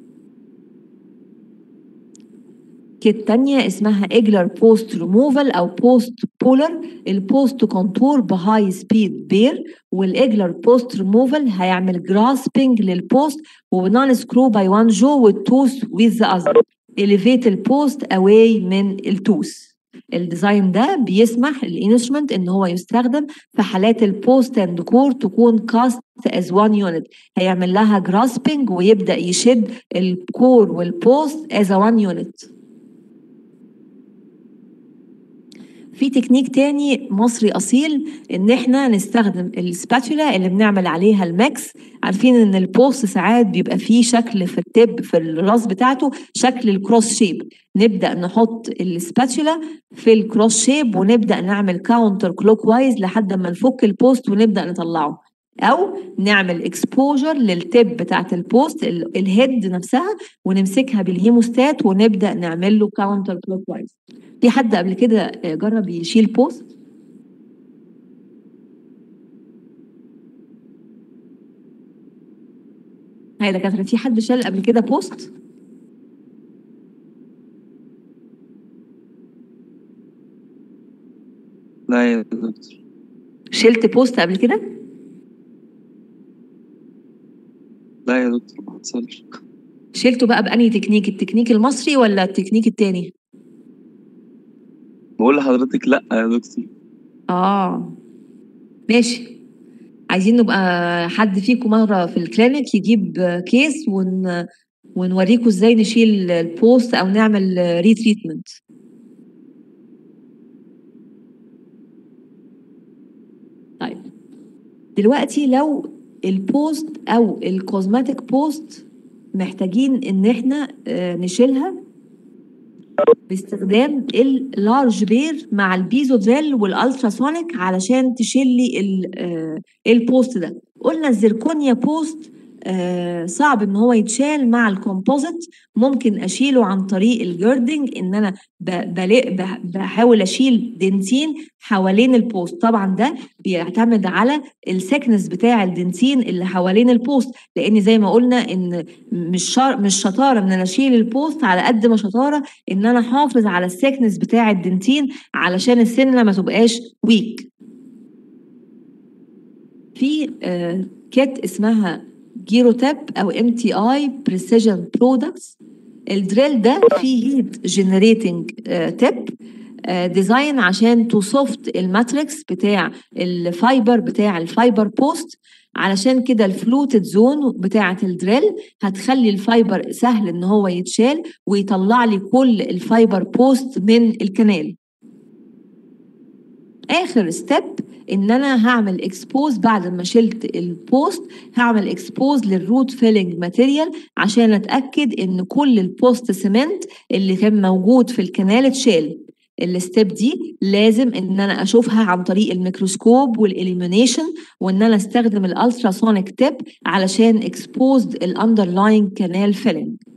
كيت تانية اسمها اجلر بوست ريموفال او بوست بولر البوست كونتور بهاي سبيد بير والاجلر بوست ريموفال هيعمل جراسبنج للبوست ونون سكرو باي وان جو والتوث ويز ذا اذر elevate البوست اواي من التوث الديزاين ده بيسمح للانسترومنت ان هو يستخدم في حالات البوست اند كور تكون كاست از وان يونت هيعمل لها جراسبنج ويبدا يشد الكور والبوست از وان يونت في تكنيك تاني مصري اصيل ان احنا نستخدم السباتولا اللي بنعمل عليها الماكس عارفين ان البوست ساعات بيبقى فيه شكل في التب في الراس بتاعته شكل الكروس شيب نبدا نحط السباتولا في الكروس شيب ونبدا نعمل كاونتر كلوك وايز لحد ما نفك البوست ونبدا نطلعه او نعمل اكسبوجر للتب بتاعت البوست ال- الهيد نفسها ونمسكها بالهيموستات ونبدا نعمل له كاونتر كلوك وايز في حد قبل كده جرب يشيل بوست هاي دكاتره في حد شال قبل كده بوست لا يا دكتور شلت بوست قبل كده لا يا دكتور ما حصلش شلته بقى بأنهي تكنيك التكنيك المصري ولا التكنيك التاني بقول لحضرتك لا يا دكتور اه ماشي عايزين نبقى حد فيكم مرة في الكلينيك يجيب كيس ون... ونوريكم ازاي نشيل البوست او نعمل ريتريتمنت طيب دلوقتي لو البوست او الكوزماتيك بوست محتاجين ان احنا آه، نشيلها باستخدام اللارج بير مع البيزو دريل والالتراسونيك علشان تشيل لي ال- آه، البوست ده قلنا الزركونيا بوست آه، صعب ان هو يتشال مع الكومبوزيت ممكن اشيله عن طريق الجيردنج ان انا ب- بلا- ب- بحاول اشيل دنتين حوالين البوست طبعا ده بيعتمد على السكنس بتاع الدنتين اللي حوالين البوست لان زي ما قلنا ان مش شار مش شطاره ان انا اشيل البوست على قد ما شطاره ان انا احافظ على السكنس بتاع الدنتين علشان السنه ما تبقاش ويك في آه، كيت اسمها جيرو تاب او ام تي اي بريسيجن برودكتس الدريل ده فيه هيت جنريتنج تيب ديزاين عشان تو سوفت الماتريكس بتاع الفايبر بتاع الفايبر بوست علشان كده الفلوتد زون بتاعه الدريل هتخلي الفايبر سهل ان هو يتشال ويطلع لي كل الفايبر بوست من الكنال اخر ستيب ان انا هعمل اكسبوز بعد ما شلت البوست هعمل اكسبوز للروت فيلنج ماتيريال عشان اتاكد ان كل البوست سيمنت اللي كان موجود في الكنال اتشال الستيب دي لازم ان انا اشوفها عن طريق الميكروسكوب والاليمينيشن وان انا استخدم الالتراسونيك تيب علشان اكسبوز الاندرلاين كانال فيلنج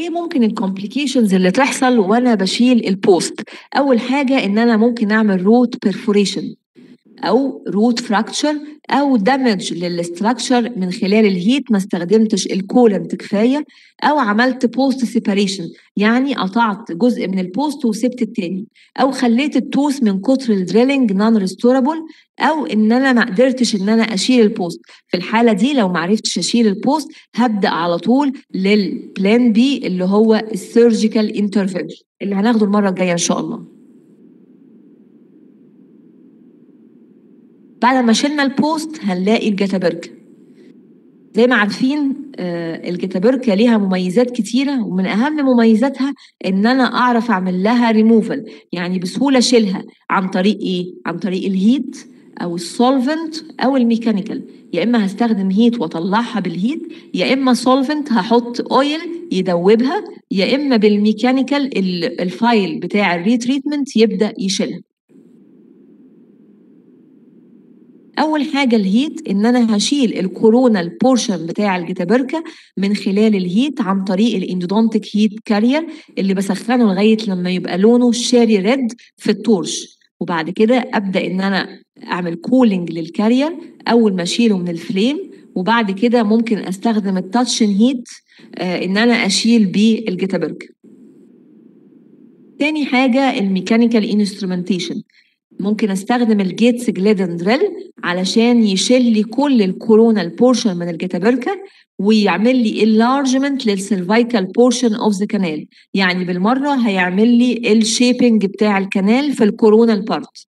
ايه ممكن الكومبليكيشنز اللي تحصل وانا بشيل البوست اول حاجه ان انا ممكن اعمل روت بيرفوريشن او روت فراكتشر او دامج للستراكشر من خلال الهيت ما استخدمتش الكولنت كفايه او عملت بوست سيباريشن يعني قطعت جزء من البوست وسبت التاني او خليت التوس من كتر الدريلنج نون ريستورابل او ان انا ما قدرتش ان انا اشيل البوست في الحاله دي لو ما عرفتش اشيل البوست هبدا على طول للبلان بي اللي هو السيرجيكال انترفنشن اللي هناخده المره الجايه ان شاء الله بعد ما شلنا البوست هنلاقي الجتابركة زي ما عارفين آه، الجتابركة ليها مميزات كتيرة ومن أهم مميزاتها إن أنا أعرف أعمل لها ريموفال يعني بسهولة أشيلها عن طريق إيه؟ عن طريق الهيت أو السولفنت أو الميكانيكال يا إما هستخدم هيت وأطلعها بالهيت يا إما سولفنت هحط أويل يدوبها يا إما بالميكانيكال ال- الفايل بتاع الريتريتمنت يبدأ يشيلها اول حاجه الهيت ان انا هشيل الكورونا البورشن بتاع الجتابركه من خلال الهيت عن طريق الاندودونتيك هيت كارير اللي بسخنه لغايه لما يبقى لونه شاري ريد في التورش وبعد كده ابدا ان انا اعمل كولينج للكارير اول ما اشيله من الفليم وبعد كده ممكن استخدم التاتشن هيت آه ان انا اشيل بيه الجتابركه تاني حاجه الميكانيكال انسترومنتيشن ممكن استخدم الجيتس جليدن دريل علشان يشيل لي كل الكورونا البورشن من الجتابركه ويعمل لي enlargement للسيرفايكال بورشن اوف ذا كانال يعني بالمره هيعمل لي الشيبنج بتاع الكانال في الكورونا بارت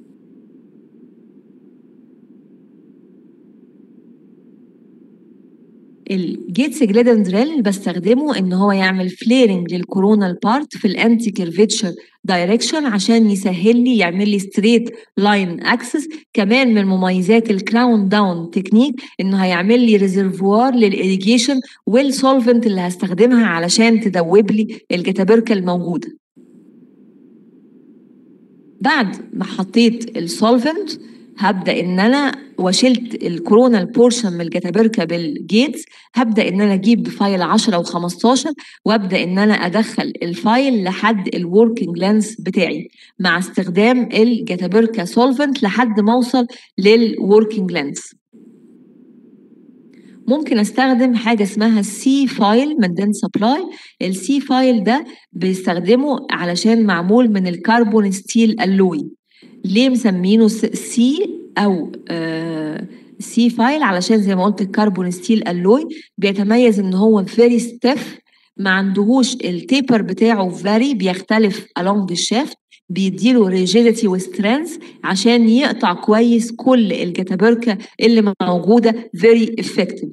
الجيتس جليدن دريل بستخدمه ان هو يعمل فليرنج للكورونال بارت في الانتي كيرفيتشر دايركشن عشان يسهل لي يعمل لي ستريت لاين اكسس كمان من مميزات الكراون داون تكنيك انه هيعمل لي ريزرفوار للإريجيشن والسولفنت اللي هستخدمها علشان تدوب لي الجتابركه الموجوده بعد ما حطيت السولفنت هبدا ان انا وشلت الكورونا البورشن من الجتابركه بالجيتس هبدا ان انا اجيب فايل 10 و15 وابدا ان انا ادخل الفايل لحد الوركينج لينس بتاعي مع استخدام الجتابركه سولفنت لحد ما اوصل للوركينج لينس ممكن استخدم حاجه اسمها السي فايل من دين سبلاي السي فايل ده بيستخدمه علشان معمول من الكربون ستيل الوي ليه مسمينه سي او سي فايل علشان زي ما قلت الكربون ستيل الوي بيتميز ان هو فيري ستيف ما عندهوش التيبر بتاعه فاري بيختلف along الشافت بيديله ريجيديتي وسترينث عشان يقطع كويس كل الجتابركه اللي موجوده فيري افكتيف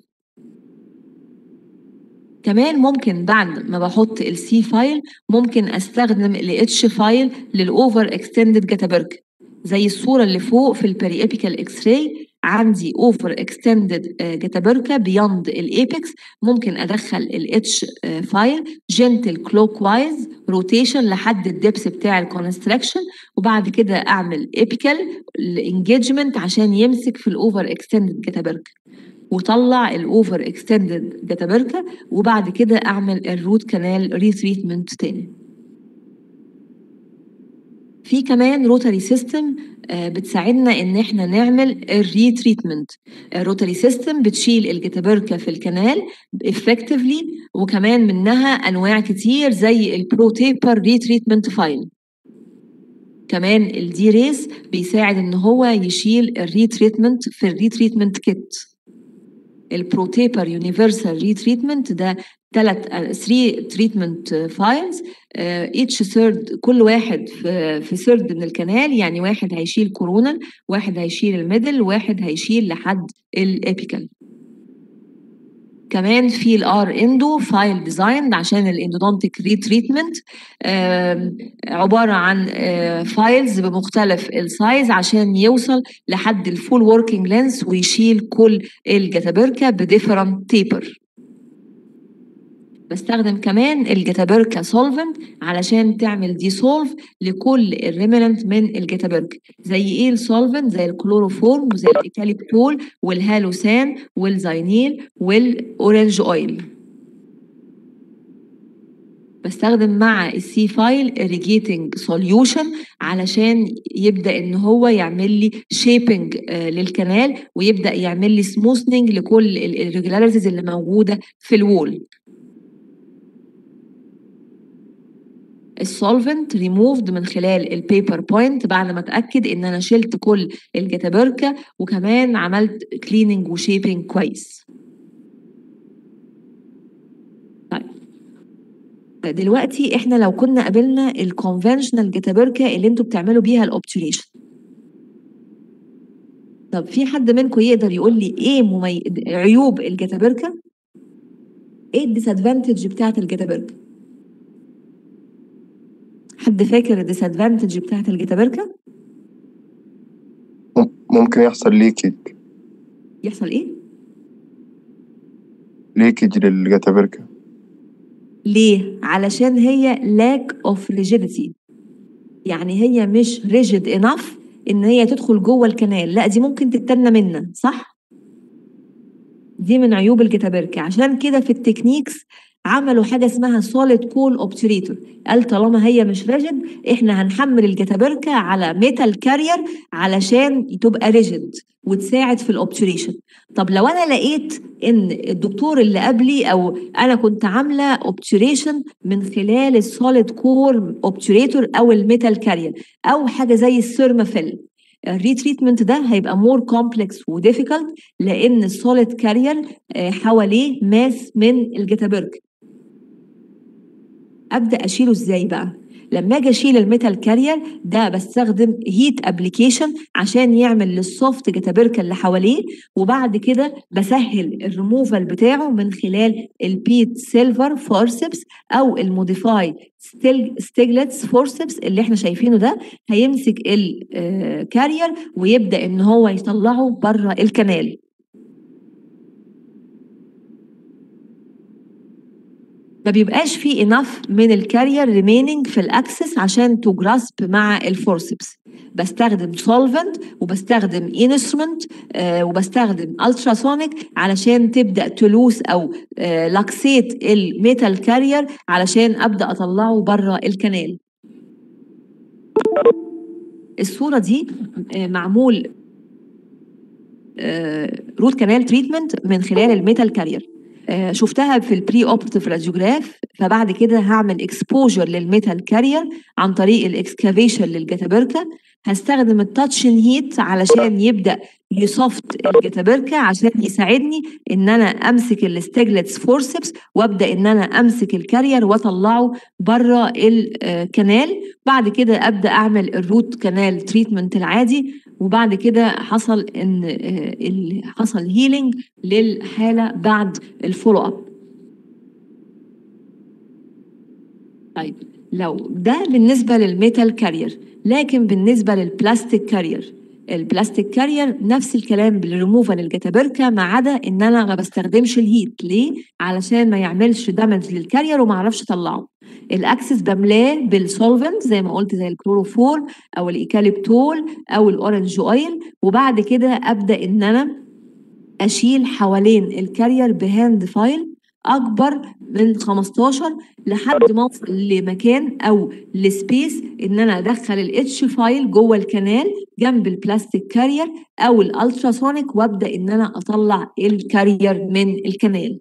كمان ممكن بعد ما بحط السي فايل ممكن استخدم الاتش فايل للاوفر اكستندد جتابركه زي الصوره اللي فوق في البريابيكال اكس راي عندي اوفر اكستندد جتابركه بيوند الايبكس ممكن ادخل الاتش فايل جنتل كلوك وايز روتيشن لحد الدبس بتاع الكونستراكشن وبعد كده اعمل ايبيكال الانجيجمنت عشان يمسك في الاوفر اكستندد جتابركه وطلع الاوفر اكستندد جتابركه وبعد كده اعمل الروت كانال ريتريتمنت تاني في كمان روتاري سيستم بتساعدنا ان احنا نعمل الريتريتمنت الروتاري سيستم بتشيل الجتابركه في الكنال افكتفلي وكمان منها انواع كتير زي البرو تيبر ريتريتمنت فايل كمان الدي ريس بيساعد ان هو يشيل الريتريتمنت في الريتريتمنت كيت البروتيبر يونيفرسال ريتريتمنت ده ثلاث 3 تريتمنت فايلز ايتش ثيرد كل واحد في في ثيرد من الكنال يعني واحد هيشيل كورونال واحد هيشيل الميدل واحد هيشيل لحد الابيكال كمان في الار اندو فايل ديزاين عشان الاندودونتيك ريتريتمنت عباره عن فايلز بمختلف السايز عشان يوصل لحد الفول وركينج لينس ويشيل كل الجتابركه بديفرنت تيبر بستخدم كمان الجتابركا سولفنت علشان تعمل ديسولف لكل الريمننت من الجتابركا زي ايه السولفنت زي الكلوروفورم وزي الايكاليبتول والهالوسان والزينيل والاورنج اويل بستخدم مع السي فايل irrigating solution علشان يبدا ان هو يعمل لي شيبنج للكنال ويبدا يعمل لي سموثنينج لكل الريجولاريتيز اللي موجوده في الوول السولفنت ريموفد من خلال البيبر بوينت بعد ما اتاكد ان انا شلت كل الجتابركه وكمان عملت كليننج وشيبنج كويس طيب دلوقتي احنا لو كنا قابلنا الكونفنشنال جتابركه اللي انتوا بتعملوا بيها الاوبتوريشن طب في حد منكم يقدر يقول لي ايه ممي... عيوب الجتابركه ايه الديسادفانتج بتاعت الجتابركه حد فاكر الديسادفانتج بتاعت الجتابركه ممكن يحصل ليكج يحصل ايه ليكج للجتابركة ليه علشان هي lack of rigidity يعني هي مش rigid enough ان هي تدخل جوه الكنال لا دي ممكن تتنى منا صح دي من عيوب الجتابركة عشان كده في التكنيكس عملوا حاجه اسمها سوليد كول اوبتوريتور قال طالما هي مش ريجيد احنا هنحمل الجتابركه على ميتال كارير علشان تبقى ريجيد وتساعد في الاوبتوريشن طب لو انا لقيت ان الدكتور اللي قبلي او انا كنت عامله اوبتوريشن من خلال السوليد كور اوبتوريتور او الميتال كارير او حاجه زي السيرمافيل الريتريتمنت ده هيبقى مور كومبلكس وديفيكالت لان السوليد كارير حواليه ماس من الجتابرك ابدا اشيله ازاي بقى لما اجي اشيل الميتال كارير ده بستخدم هيت ابلكيشن عشان يعمل للسوفت جتابركه اللي حواليه وبعد كده بسهل الريموفال بتاعه من خلال البيت سيلفر فورسبس او الموديفاي ستيجلتس فورسبس اللي احنا شايفينه ده هيمسك الكارير ويبدا ان هو يطلعه بره الكنال ما بيبقاش فيه انف من الكارير ريميننج في الاكسس عشان تو جراسب مع الفورسبس بستخدم سولفنت وبستخدم انسترومنت آه وبستخدم التراسونيك علشان تبدا تلوس او آه لاكسيت الميتال كارير علشان ابدا اطلعه بره الكنال الصوره دي آه معمول روت كانال تريتمنت من خلال الميتال كارير شفتها في البري اوبرتيف راديوجراف فبعد كده هعمل اكسبوجر للميتال كارير عن طريق الاكسكافيشن للجتابركه هستخدم التاتش هيت علشان يبدا يصفت الجتابركه عشان يساعدني ان انا امسك الستيجلتس فورسبس وابدا ان انا امسك الكارير واطلعه بره الكنال بعد كده ابدا اعمل الروت كانال تريتمنت العادي وبعد كده حصل ان حصل هيلينج للحاله بعد الفولو اب طيب لو ده بالنسبه للميتال كارير لكن بالنسبه للبلاستيك كارير البلاستيك كارير نفس الكلام بالريموفال الجتابركه ما عدا ان انا ما بستخدمش الهيت ليه علشان ما يعملش دامج للكارير وما اعرفش اطلعه الاكسس بملاه بالسولفنت زي ما قلت زي الكلوروفور او الايكاليبتول او الاورنج اويل وبعد كده ابدا ان انا اشيل حوالين الكارير بهاند فايل اكبر من 15 لحد ما اوصل لمكان او لسبيس ان انا ادخل الاتش فايل جوه الكنال جنب البلاستيك كارير او الالتراسونيك وابدا ان انا اطلع الكارير من الكنال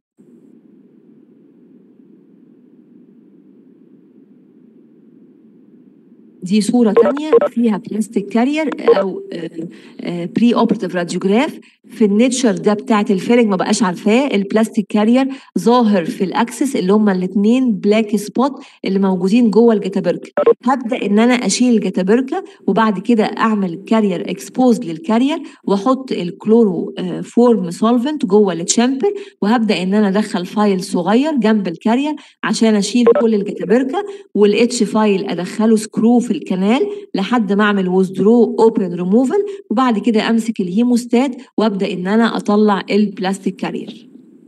دي صورة تانية فيها بلاستيك كارير أو بري اوبرتيف راديوجراف في النيتشر ده بتاعت الفيلنج ما بقاش عارفاه البلاستيك كارير ظاهر في الاكسس اللي هما الاثنين بلاك سبوت اللي موجودين جوه الجتابركه هبدا ان انا اشيل الجتابركه وبعد كده اعمل كارير اكسبوز للكارير واحط الكلورو فورم سولفنت جوه التشامبر وهبدا ان انا ادخل فايل صغير جنب الكارير عشان اشيل كل الجتابركه والاتش فايل ادخله سكرو في الكنال لحد ما اعمل وذرو اوبن ريموفال وبعد كده امسك الهيموستات وابدا ان انا اطلع البلاستيك كارير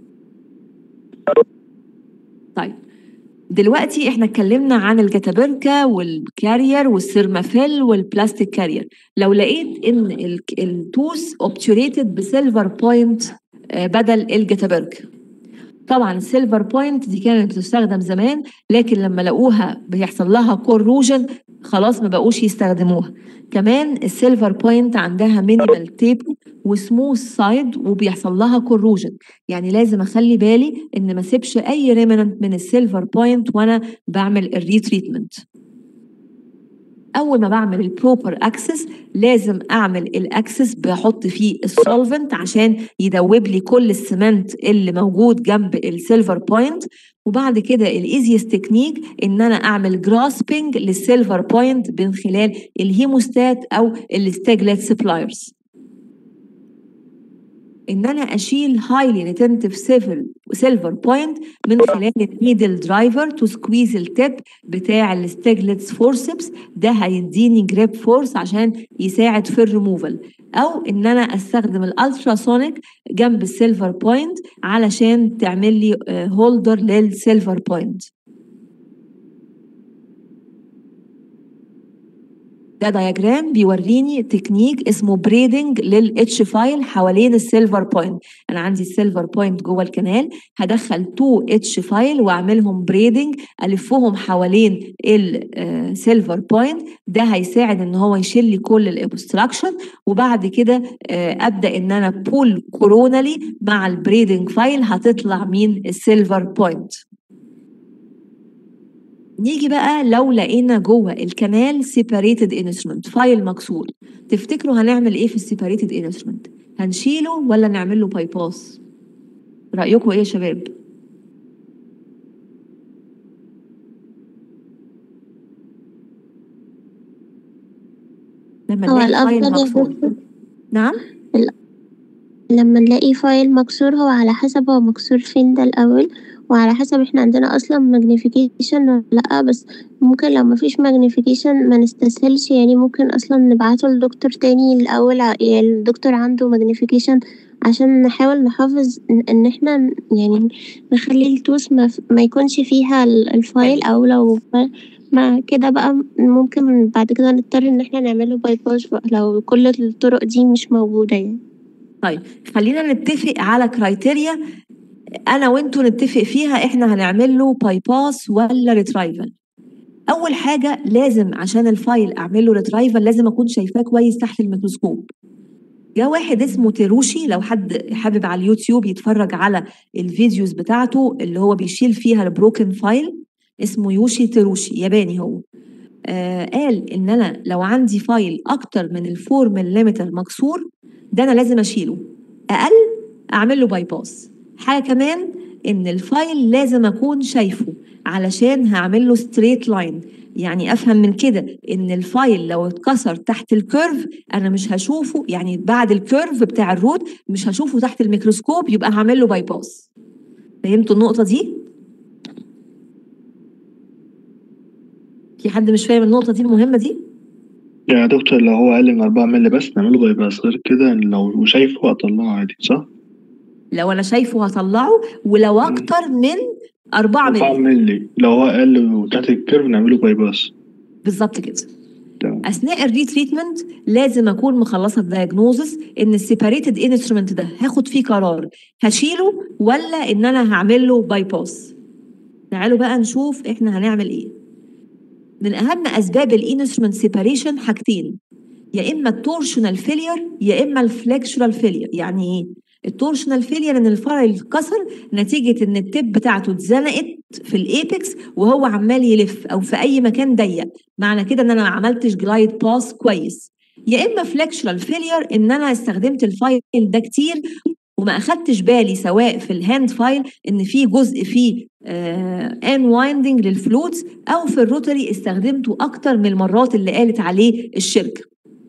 طيب دلوقتي احنا اتكلمنا عن الجتابركة والكارير والسيرمافيل والبلاستيك كارير لو لقيت ان التوس اوبتوريتد بسيلفر بوينت بدل الجتابركة طبعا السيلفر بوينت دي كانت بتستخدم زمان لكن لما لقوها بيحصل لها كوروجن خلاص ما بقوش يستخدموها كمان السيلفر بوينت عندها مينيمال تيب وسموث سايد وبيحصل لها كوروجن يعني لازم اخلي بالي ان ما اسيبش اي ريمننت من السيلفر بوينت وانا بعمل الريتريتمنت اول ما بعمل البروبر اكسس لازم اعمل الاكسس بحط فيه السولفنت عشان يدوب لي كل السمنت اللي موجود جنب السيلفر بوينت وبعد كده الايزيست تكنيك ان انا اعمل جراسبنج للسيلفر بوينت من خلال الهيموستات او الستاجلت سبلايرز ان انا اشيل هايلي ريتنتيف سيلفر بوينت من خلال النيدل درايفر تو سكويز التب بتاع الستاجلتس فورسبس ده هيديني جريب فورس عشان يساعد في الريموفال او ان انا استخدم الالتراسونيك جنب السيلفر بوينت علشان تعمل لي هولدر للسيلفر بوينت ده دياجرام بيوريني تكنيك اسمه بريدنج للاتش فايل حوالين السيلفر بوينت انا عندي السيلفر بوينت جوه الكنال هدخل تو اتش فايل واعملهم بريدنج الفهم حوالين السيلفر بوينت ده هيساعد ان هو يشيل لي كل الابستراكشن وبعد كده ابدا ان انا بول كورونالي مع البريدنج فايل هتطلع مين السيلفر بوينت نيجي بقى لو لقينا جوه الكنال سيباريتد انسترومنت فايل مكسور تفتكروا هنعمل ايه في السيباريتد انسترومنت هنشيله ولا نعمل له باي باس رايكم ايه يا شباب لما هو نلاقي فايل الأفضل يا مكسور دكتور نعم لما نلاقي فايل مكسور هو على حسب هو مكسور فين ده الأول وعلى حسب احنا عندنا أصلا ماجنيفيكيشن ولا لأ بس ممكن لو مفيش ماجنيفيكيشن ما نستسهلش يعني ممكن أصلا نبعته لدكتور تاني الأول ع- يعني الدكتور عنده ماجنيفيكيشن عشان نحاول نحافظ إن- إن احنا يعني نخلي التوس ما, ف- ما يكونش فيها ال- الفايل أو لو ف- ما كده بقى ممكن بعد كده نضطر إن احنا نعمله باي باس بقى لو كل الطرق دي مش موجودة يعني. طيب خلينا نتفق على كرايتيريا انا وانتوا نتفق فيها احنا هنعمل له باي باس ولا ريترايفل اول حاجه لازم عشان الفايل اعمل له ريترايفل لازم اكون شايفاه كويس تحت الميكروسكوب جه واحد اسمه تيروشي لو حد حابب على اليوتيوب يتفرج على الفيديوز بتاعته اللي هو بيشيل فيها البروكن فايل اسمه يوشي تيروشي ياباني هو آه قال ان انا لو عندي فايل اكتر من الفور ملم مكسور ده انا لازم اشيله اقل اعمل له باي باس حاجه كمان ان الفايل لازم اكون شايفه علشان هعمل له ستريت لاين يعني افهم من كده ان الفايل لو اتكسر تحت الكيرف انا مش هشوفه يعني بعد الكيرف بتاع الروت مش هشوفه تحت الميكروسكوب يبقى هعمل له باي باس فهمتوا النقطه دي في حد مش فاهم النقطه دي المهمه دي يا دكتور لو هو أقل من 4 مللي بس نعمله باي باس غير كده لو شايفه أطلعه عادي صح؟ لو انا شايفه هطلعه ولو اكتر من 4 4 مللي مللي لو هو أقل وتحت الكيرف نعمله باي باس بالظبط كده تمام اثناء الريتريتمنت لازم اكون مخلصه الدايجنوزس ان السيباريتد انسترومنت ده هاخد فيه قرار هشيله ولا ان انا هعمل له باي باس تعالوا بقى نشوف احنا هنعمل ايه من اهم اسباب الانسترومنت سيباريشن حاجتين يا اما التورشنال فيلير يا اما الفليكشرال فيلير يعني ايه التورشنال فيلير ان الفايل اتكسر نتيجه ان التب بتاعته اتزنقت في الايبكس وهو عمال يلف او في اي مكان ضيق معنى كده ان انا ما عملتش جلايد باس كويس يا اما فليكشرال فيلير ان انا استخدمت الفايل ده كتير وما اخدتش بالي سواء في الهاند فايل ان في جزء فيه ان وايندنج للفلوتس او في الروتري استخدمته اكتر من المرات اللي قالت عليه الشركه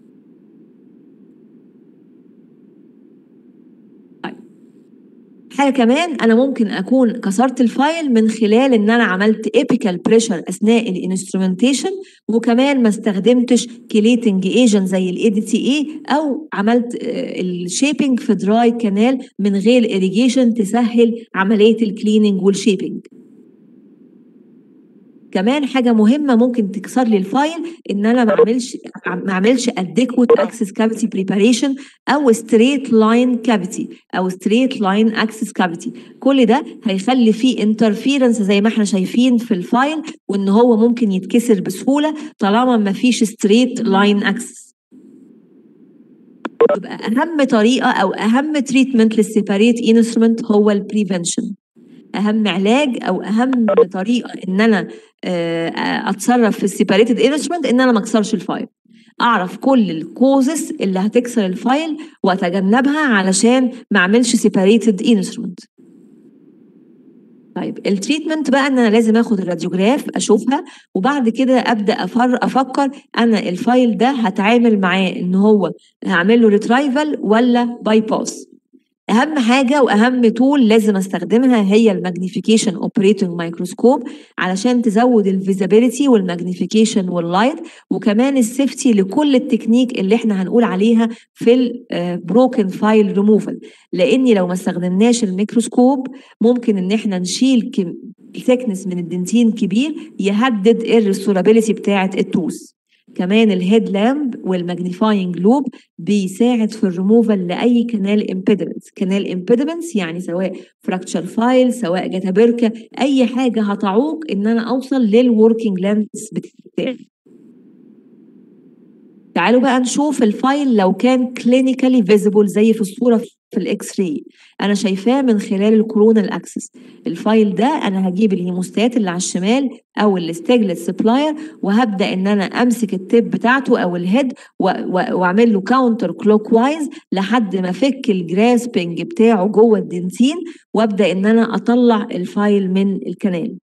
حاجه كمان انا ممكن اكون كسرت الفايل من خلال ان انا عملت ايبيكال بريشر اثناء الانسترومنتيشن وكمان ما استخدمتش كليتنج ايجنت زي الاي دي تي اي او عملت الشيبنج في دراي كانال من غير اريجيشن تسهل عمليه الكليننج والشيبنج كمان حاجه مهمه ممكن تكسر لي الفايل ان انا ما اعملش ما اعملش adequate access cavity preparation او straight line cavity او straight line access cavity كل ده هيخلي فيه interference زي ما احنا شايفين في الفايل وان هو ممكن يتكسر بسهوله طالما ما فيش straight line access يبقى اهم طريقه او اهم تريتمنت للسيباريت انسترومنت هو البريفنشن اهم علاج او اهم طريقه ان انا آه، اتصرف في السيباريتد انسترومنت ان انا ما اكسرش الفايل اعرف كل الكوزز اللي هتكسر الفايل واتجنبها علشان ما اعملش سيباريتد انسترومنت طيب التريتمنت بقى ان انا لازم اخد الراديوجراف اشوفها وبعد كده ابدا أفر افكر انا الفايل ده هتعامل معاه ان هو هعمل له ريترايفل ولا باي باس اهم حاجه واهم تول لازم استخدمها هي الماجنيفيكيشن اوبريتنج مايكروسكوب علشان تزود الفيزابيليتي والماجنيفيكيشن واللايت وكمان السيفتي لكل التكنيك اللي احنا هنقول عليها في البروكن فايل ريموفال لاني لو ما استخدمناش الميكروسكوب ممكن ان احنا نشيل ثيكنس من الدنتين كبير يهدد الريستورابيلتي بتاعه التوث كمان الهيد لامب والماجنيفاينج لوب بيساعد في الريموفال لاي كانال امبيدمنت كانال امبيدمنتس يعني سواء فراكتشر فايل سواء جتابركه اي حاجه هتعوق ان انا اوصل للوركينج لانس بتاعي تعالوا بقى نشوف الفايل لو كان كلينيكالي فيزيبل زي في الصوره في الاكس راي انا شايفاه من خلال الكورونال اكسس الفايل ده انا هجيب الهيموستات اللي على الشمال او الستيجلت سبلاير وهبدا ان انا امسك التيب بتاعته او الهيد واعمل له كاونتر كلوك وايز لحد ما افك الجراسبنج بتاعه جوه الدنتين وابدا ان انا اطلع الفايل من الكنال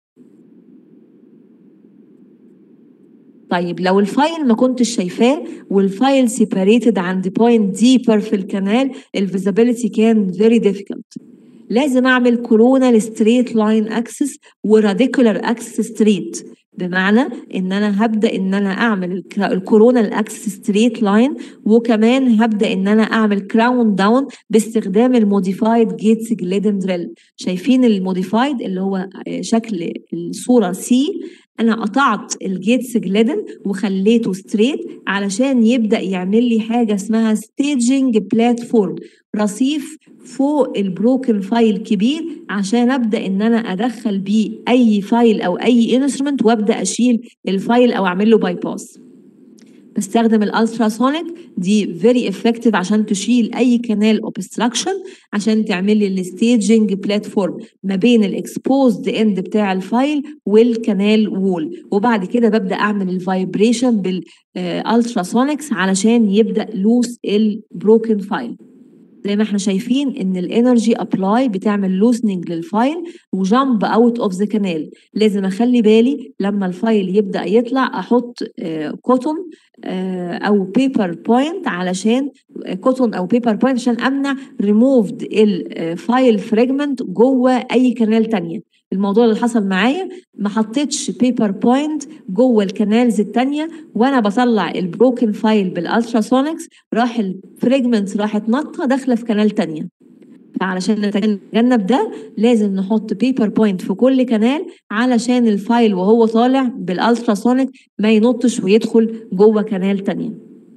طيب لو الفايل ما كنتش شايفاه والفايل سيباريتد عند بوينت ديبر في الكنال الفيزابيلتي كان فيري ديفيكولت لازم اعمل كورونال ستريت لاين اكسس وراديكولار اكسس ستريت بمعنى ان انا هبدا ان انا اعمل الكورونال اكسس ستريت لاين وكمان هبدا ان انا اعمل كراون داون باستخدام الموديفايد جيتس جليدن دريل شايفين الموديفايد اللي هو شكل الصوره سي انا قطعت الجيتس جليدن وخليته ستريت علشان يبدا يعمل لي حاجه اسمها ستيجنج بلاتفورم رصيف فوق البروكن فايل كبير عشان ابدا ان انا ادخل بيه اي فايل او اي انسترومنت وابدا اشيل الفايل او اعمل له باي باس بستخدم الالتراسونيك دي فيري افكتيف عشان تشيل اي كانال اوبستراكشن عشان تعمل لي الستيجنج بلاتفورم ما بين الاكسبوزد اند بتاع الفايل والكانال وول وبعد كده ببدا اعمل الفايبريشن بالالتراسونكس علشان يبدا لوس البروكن فايل زي ما احنا شايفين ان الانرجي ابلاي بتعمل لوسننج للفايل وجامب اوت اوف ذا كانال لازم اخلي بالي لما الفايل يبدا يطلع احط كوتون او بيبر بوينت علشان كوتون او بيبر بوينت عشان امنع ريموفد الفايل فريجمنت جوه اي كانال تانية الموضوع اللي حصل معايا ما حطيتش بيبر بوينت جوه الكانالز التانية وانا بطلع البروكن فايل بالالتراسونكس راح الفريجمنت راحت نطه داخله في كانال تانية فعلشان نتجنب ده لازم نحط بيبر بوينت في كل كانال علشان الفايل وهو طالع بالالتراسونيك ما ينطش ويدخل جوه كانال تانية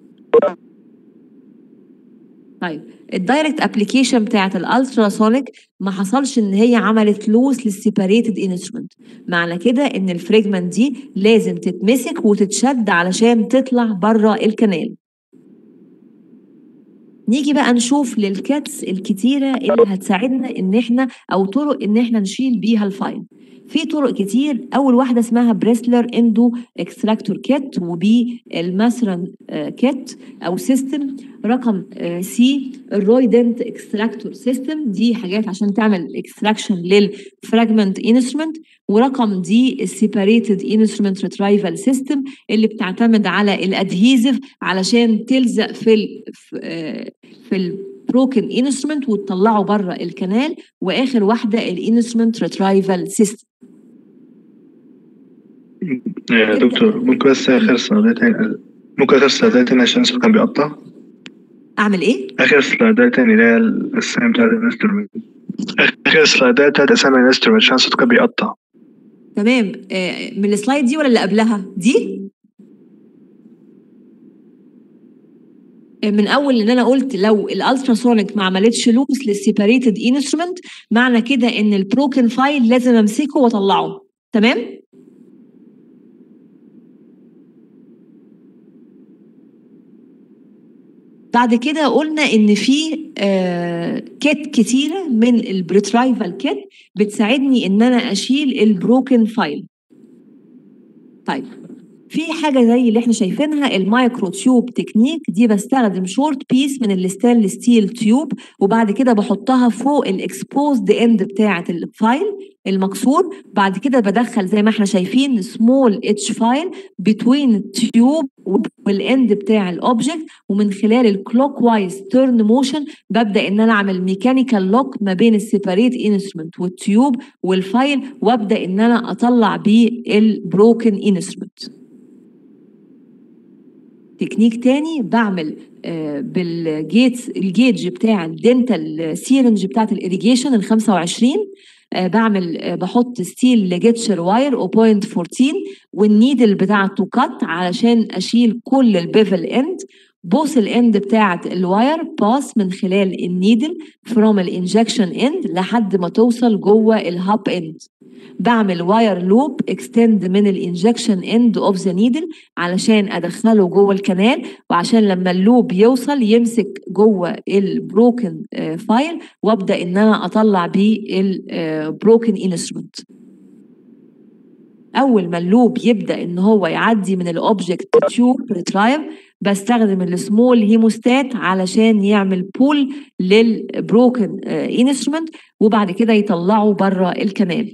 طيب الدايركت ابلكيشن بتاعت الالتراسونيك ما حصلش ان هي عملت لوس للسيباريتد انسترومنت معنى كده ان الفريجمنت دي لازم تتمسك وتتشد علشان تطلع بره الكنال نيجي بقى نشوف للكاتس الكتيرة اللي هتساعدنا ان احنا او طرق ان احنا نشيل بيها الفايل في طرق كتير اول واحده اسمها بريسلر اندو اكستراكتور كيت وبي الماسرن كيت او سيستم رقم سي الرويدنت اكستراكتور سيستم دي حاجات عشان تعمل اكستراكشن للفراجمنت انسترومنت ورقم دي السيباريتد انسترومنت ريترايفل سيستم اللي بتعتمد على الادهيزف علشان تلزق في ال في البروكن انسترومنت وتطلعه بره الكنال واخر واحده الانسترومنت ريترايفل سيستم يا دكتور ممكن بس اخر سلايدين ممكن اخر سلايدين تاني عشان الصوت كان بيقطع اعمل ايه؟ اخر سلايدات تاني اللي هي الاسامي بتاعت الانسترومنت اخر سلايدات بتاعت اسامي الانسترومنت عشان الصوت كان بيقطع تمام آه، من السلايد دي ولا اللي قبلها دي آه، من اول ان انا قلت لو الالتراسونيك ما عملتش لوس للسيباريتد انسترومنت معنى كده ان البروكن فايل لازم امسكه واطلعه تمام بعد كده قلنا ان في آه، كيت كتيره من البريترايفال كيت بتساعدني ان انا اشيل البروكن فايل طيب في حاجه زي اللي احنا شايفينها المايكرو تيوب تكنيك دي بستخدم شورت بيس من الستانلس ستيل تيوب وبعد كده بحطها فوق الاكسبوزد اند بتاعه الفايل المكسور بعد كده بدخل زي ما احنا شايفين سمول اتش فايل بتوين التيوب والاند بتاع الاوبجكت ومن خلال الكلوك وايز تيرن موشن ببدا ان انا اعمل ميكانيكال لوك ما بين السيباريت انسترومنت والتيوب والفايل وابدا ان انا اطلع بيه البروكن انسترومنت تكنيك تاني بعمل آه، بالجيتس الجيج بتاع الدنتال سيرنج بتاعت الاريجيشن ال 25 آه، بعمل آه، بحط ستيل لجيتشر واير 0.14 والنيدل بتاعته كات علشان اشيل كل البيفل اند بوس الاند بتاعت الواير باس من خلال النيدل فروم الانجكشن اند لحد ما توصل جوه الهاب اند بعمل واير لوب اكستند من الانجكشن اند اوف ذا نيدل علشان ادخله جوه الكنال وعشان لما اللوب يوصل يمسك جوه البروكن فايل وابدا ان انا اطلع بيه البروكن انسترومنت اول ما اللوب يبدا ان هو يعدي من الاوبجكت تيوب ريترايف بستخدم السمول هيموستات علشان يعمل بول للبروكن انسترومنت وبعد كده يطلعه بره الكنال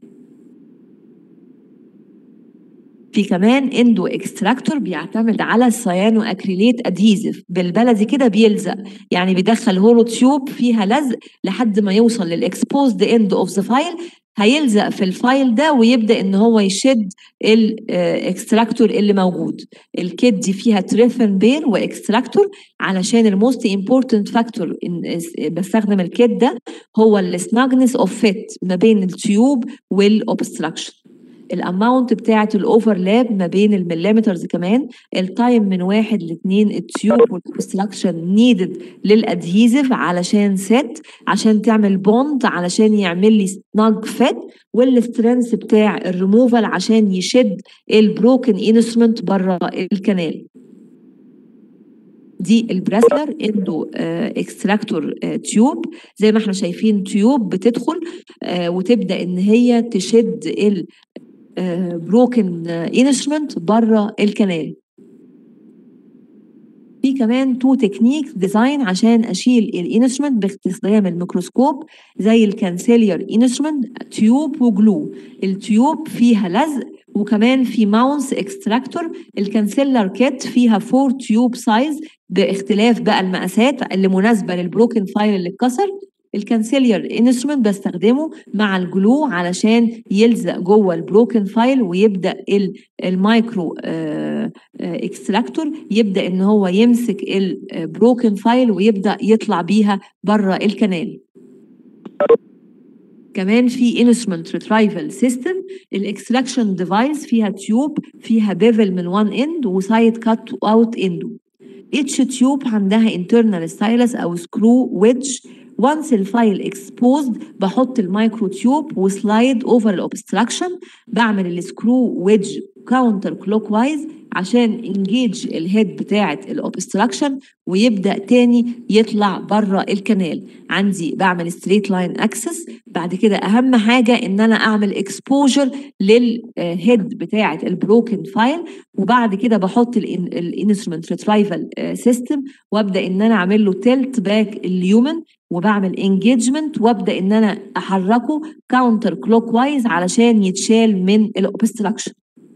في كمان اندو اكستراكتور بيعتمد على السيانو اكريليت ادهيزف بالبلدي كده بيلزق يعني بيدخل هولو تيوب فيها لزق لحد ما يوصل للاكسبوزد اند اوف ذا فايل هيلزق في الفايل ده ويبدا ان هو يشد الاكستراكتور اللي موجود الكيت دي فيها تريفن بير واكستراكتور علشان الموست امبورتنت فاكتور بستخدم الكيت ده هو السناجنس اوف فيت ما بين التيوب والاوبستراكشن الاماونت بتاعه الاوفرلاب ما بين المليمترز كمان التايم من واحد لاثنين التيوب والكونستراكشن نيدد للادهيزف علشان سيت عشان تعمل بوند علشان يعمل لي سناج فيت والسترينث بتاع الريموفال عشان يشد البروكن انسترومنت بره الكنال دي البراسلر اندو اكستراكتور تيوب زي ما احنا شايفين تيوب بتدخل آه، وتبدا ان هي تشد ال بروكن انسترومنت بره الكنال في كمان تو تكنيك ديزاين عشان اشيل الانسترومنت باستخدام الميكروسكوب زي الكانسيلير انسترومنت تيوب وجلو التيوب فيها لزق وكمان في ماونس اكستراكتور الكانسيلر كيت فيها فور تيوب سايز باختلاف بقى المقاسات اللي مناسبه للبروكن فايل اللي اتكسر الكانسيلير انسترومنت بستخدمه مع الجلو علشان يلزق جوه البروكن فايل ويبدا ال- المايكرو آه، آه، اكستراكتور يبدا ان هو يمسك البروكن فايل ويبدا يطلع بيها بره الكنال كمان في انسترومنت ريترايفل سيستم الاكستراكشن ديفايس فيها تيوب فيها بيفل من وان اند وسايد كات اوت اند اتش تيوب عندها internal stylus او سكرو ويدج وانس الفايل اكسبوزد بحط المايكرو تيوب وسلايد اوفر الاوبستراكشن بعمل السكرو ويدج كاونتر كلوك وايز عشان انجيج الهيد بتاعه الاوبستراكشن ويبدا تاني يطلع بره الكنال عندي بعمل ستريت لاين اكسس بعد كده اهم حاجه ان انا اعمل اكسبوجر للهيد بتاعه البروكن فايل وبعد كده بحط الانسترومنت ريترايفل سيستم وابدا ان انا اعمل له تلت باك اليومن وبعمل انجيجمنت وابدا ان انا احركه كاونتر كلوك وايز علشان يتشال من الاوبستراكشن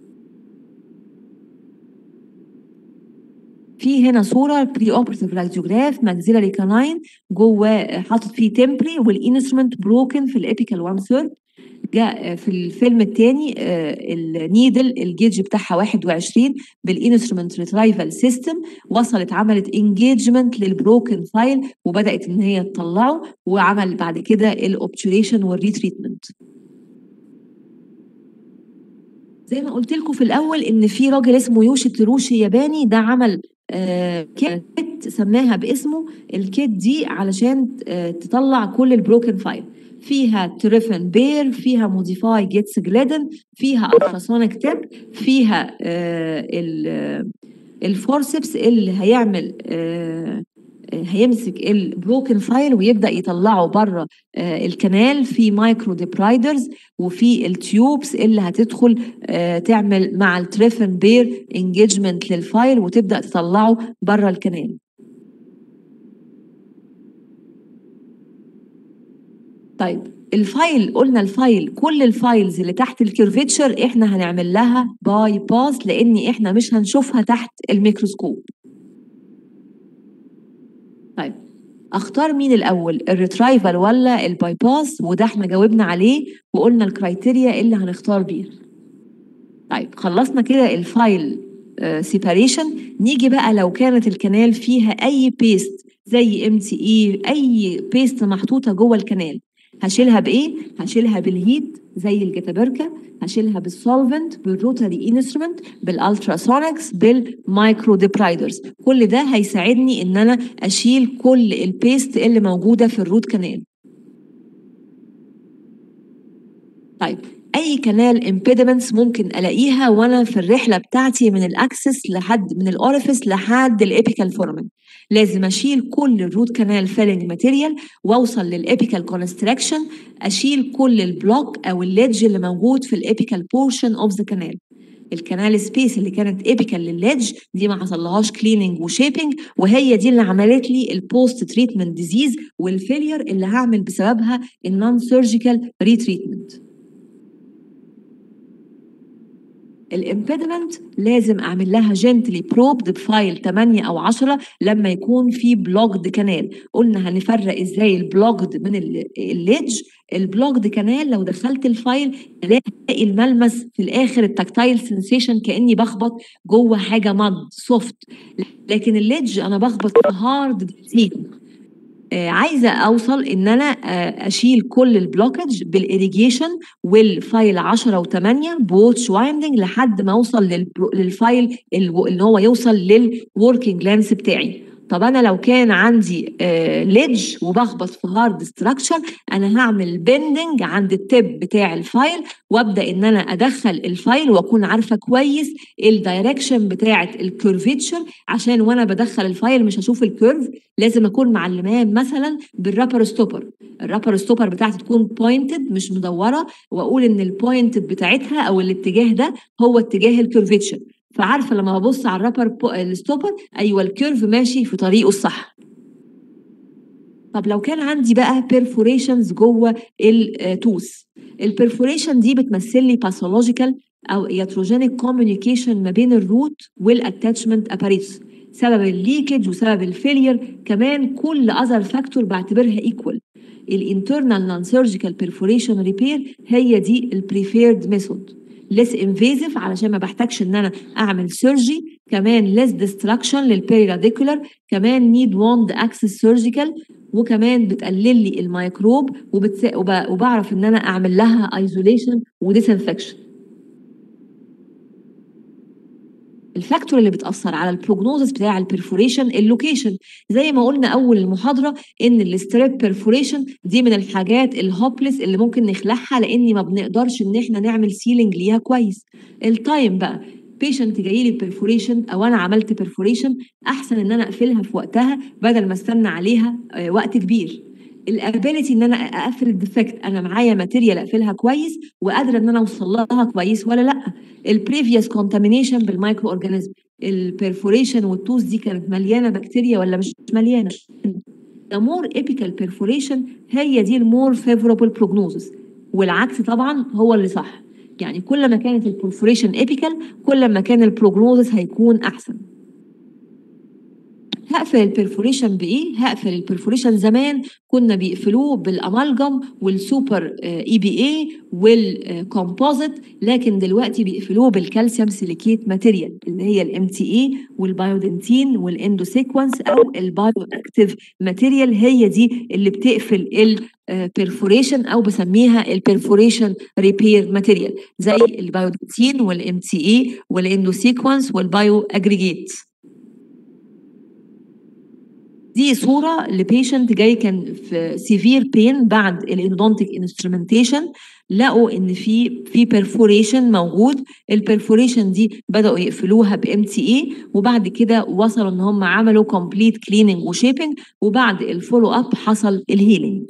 في هنا صوره بري اوبرتيف راديوجراف ماكسيلاري كاناين جوه حاطط فيه تمبري والانسترومنت بروكن في الابيكال 1 ثيرد جاء في الفيلم الثاني النيدل الجيج بتاعها 21 بالانسترومنت ريترايفل سيستم وصلت عملت انجيجمنت للبروكن فايل وبدات ان هي تطلعه وعمل بعد كده الاوبتوريشن والريتريتمنت زي ما قلت لكم في الاول ان في راجل اسمه يوشي تروشي ياباني ده عمل آه، كيت سماها باسمه الكيت دي علشان آه، تطلع كل البروكن فايل فيها تريفن بير فيها موديفاي جيتس جليدن فيها التراسونيك تيب فيها آه، ال- الفورسبس اللي هيعمل آه، آه، هيمسك البروكن فايل ويبدا يطلعه بره الكنال في مايكرو ديبرايدرز وفي التيوبس اللي هتدخل آه، تعمل مع التريفن بير انجيجمنت للفايل وتبدا تطلعه بره الكنال طيب الفايل قلنا الفايل كل الفايلز اللي تحت الكيرفيتشر احنا هنعمل لها باي باس لان احنا مش هنشوفها تحت الميكروسكوب طيب اختار مين الاول الريترايفل ولا الباي باس وده احنا جاوبنا عليه وقلنا الكرايتيريا اللي هنختار بيها طيب خلصنا كده الفايل سيباريشن نيجي بقى لو كانت الكنال فيها اي بيست زي ام تي اي اي بيست محطوطه جوه الكنال هشيلها بايه هشيلها بالهيت زي الجتابركه هشيلها بالسولفنت بالروتاري انسترومنت بالالتراسونكس بالمايكرو ديبرايدرز كل ده هيساعدني ان انا اشيل كل البيست اللي موجوده في الروت كانال طيب اي كنال امبيدمنتس ممكن الاقيها وانا في الرحله بتاعتي من الاكسس لحد من الاوريفيس لحد الابيكال فورمن لازم اشيل كل الروت كانال فيلنج ماتيريال واوصل للابيكال كونستراكشن اشيل كل البلوك او الليدج اللي موجود في الابيكال بورشن اوف ذا كانال الكنال سبيس اللي كانت ايبيكال للليدج دي ما حصلهاش كليننج وشيبنج وهي دي اللي عملت لي البوست تريتمنت ديزيز والفيلير اللي هعمل بسببها النون سيرجيكال ريتريتمنت الامبيدمنت لازم اعمل لها جنتلي بروبد بفايل 8 او 10 لما يكون في بلوكد كانال قلنا هنفرق ازاي البلوكد من الليدج البلوكد كانال لو دخلت الفايل الاقي الملمس في الاخر التكتايل سنسيشن كاني بخبط جوه حاجه مد سوفت لكن الليدج انا بخبط في هارد ديزيز آه، عايزه اوصل ان انا آه، اشيل كل البلوكج بالاريجيشن والفايل 10 و8 بوتش وايندنج لحد ما اوصل للبرو- للفايل الو- اللي هو يوصل للوركينج لانس بتاعي طب انا لو كان عندي ليدج وبخبط في هارد ستراكشر انا هعمل بندنج عند التب بتاع الفايل وابدا ان انا ادخل الفايل واكون عارفه كويس الدايركشن بتاعه الكيرفيتشر عشان وانا بدخل الفايل مش هشوف الكيرف لازم اكون معلماه مثلا بالرابر ستوبر الرابر ستوبر بتاعتي تكون بوينتد مش مدوره واقول ان البوينتد بتاعتها او الاتجاه ده هو اتجاه الكيرفيتشر فعارفه لما ببص على الرابر بو- الستوبر ايوه الكيرف ماشي في طريقه الصح طب لو كان عندي بقى بيرفوريشنز جوه التوث البرفوريشن دي بتمثل لي باثولوجيكال او ياتروجينيك كوميونيكيشن ما بين الروت والاتاتشمنت اباريتس سبب الليكج وسبب الفيلير كمان كل اذر فاكتور بعتبرها ايكوال الانترنال نون سيرجيكال بيرفوريشن ريبير هي دي البريفيرد ميثود ليس انفيزيف علشان ما بحتاجش ان انا اعمل سيرجي كمان ليس ديستراكشن للبيريراديكولار كمان نيد ووند اكسس سيرجيكال وكمان بتقلل لي الميكروب وبتس... وب... وبعرف ان انا اعمل لها ايزوليشن وديسانفكشن الفاكتور اللي بتاثر على البروجنوزس بتاع البرفوريشن اللوكيشن زي ما قلنا اول المحاضره ان الستريب بيرفوريشن دي من الحاجات الهوبلس اللي ممكن نخلعها لاني ما بنقدرش ان احنا نعمل سيلينج ليها كويس التايم بقى بيشنت جاي لي بيرفوريشن او انا عملت بيرفوريشن احسن ان انا اقفلها في وقتها بدل ما استنى عليها آه، وقت كبير الابيليتي ان انا اقفل الديفكت انا معايا ماتيريال اقفلها كويس وقادره ان انا اوصل لها كويس ولا لا البريفيوس كونتامينيشن بالمايكرو اورجانيزم البرفوريشن والتوز دي كانت مليانه بكتيريا ولا مش مليانه the more apical perforation هي دي المور favorable prognosis والعكس طبعا هو اللي صح يعني كل ما كانت البرفوريشن apical كل ما كان البروجنوزس هيكون احسن هقفل البرفوريشن بايه هقفل البرفوريشن زمان كنا بيقفلوه بالامالجم والسوبر اي بي اي والكومبوزيت لكن دلوقتي بيقفلوه بالكالسيوم سيليكيت ماتيريال اللي هي الام تي اي والبايودنتين والاندوسيكونس او البايو اكتيف ماتيريال هي دي اللي بتقفل البرفوريشن او بسميها البرفوريشن ريبير ماتيريال زي البايودنتين والام تي اي والاندوسيكونس والبايو اجريجيت دي صوره لبيشنت جاي كان في سيفير بين بعد الاندونتيك انسترومنتيشن لقوا ان في في بيرفوريشن موجود البرفوريشن دي بداوا يقفلوها بام تي اي وبعد كده وصلوا ان هم عملوا كومبليت كليننج وشيبنج وبعد الفولو اب حصل الهيلينج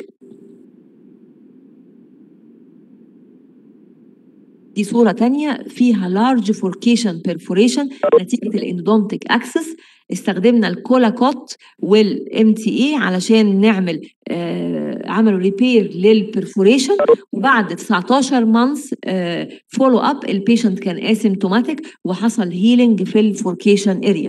دي صورة تانية فيها large forcation perforation نتيجة الاندونتيك اكسس استخدمنا الكولاكوت والام تي اي علشان نعمل آه عملوا ريبير للبرفوريشن وبعد 19 مانث فولو اب البيشنت كان اسيمتوماتيك وحصل هيلينج في الفوركيشن اريا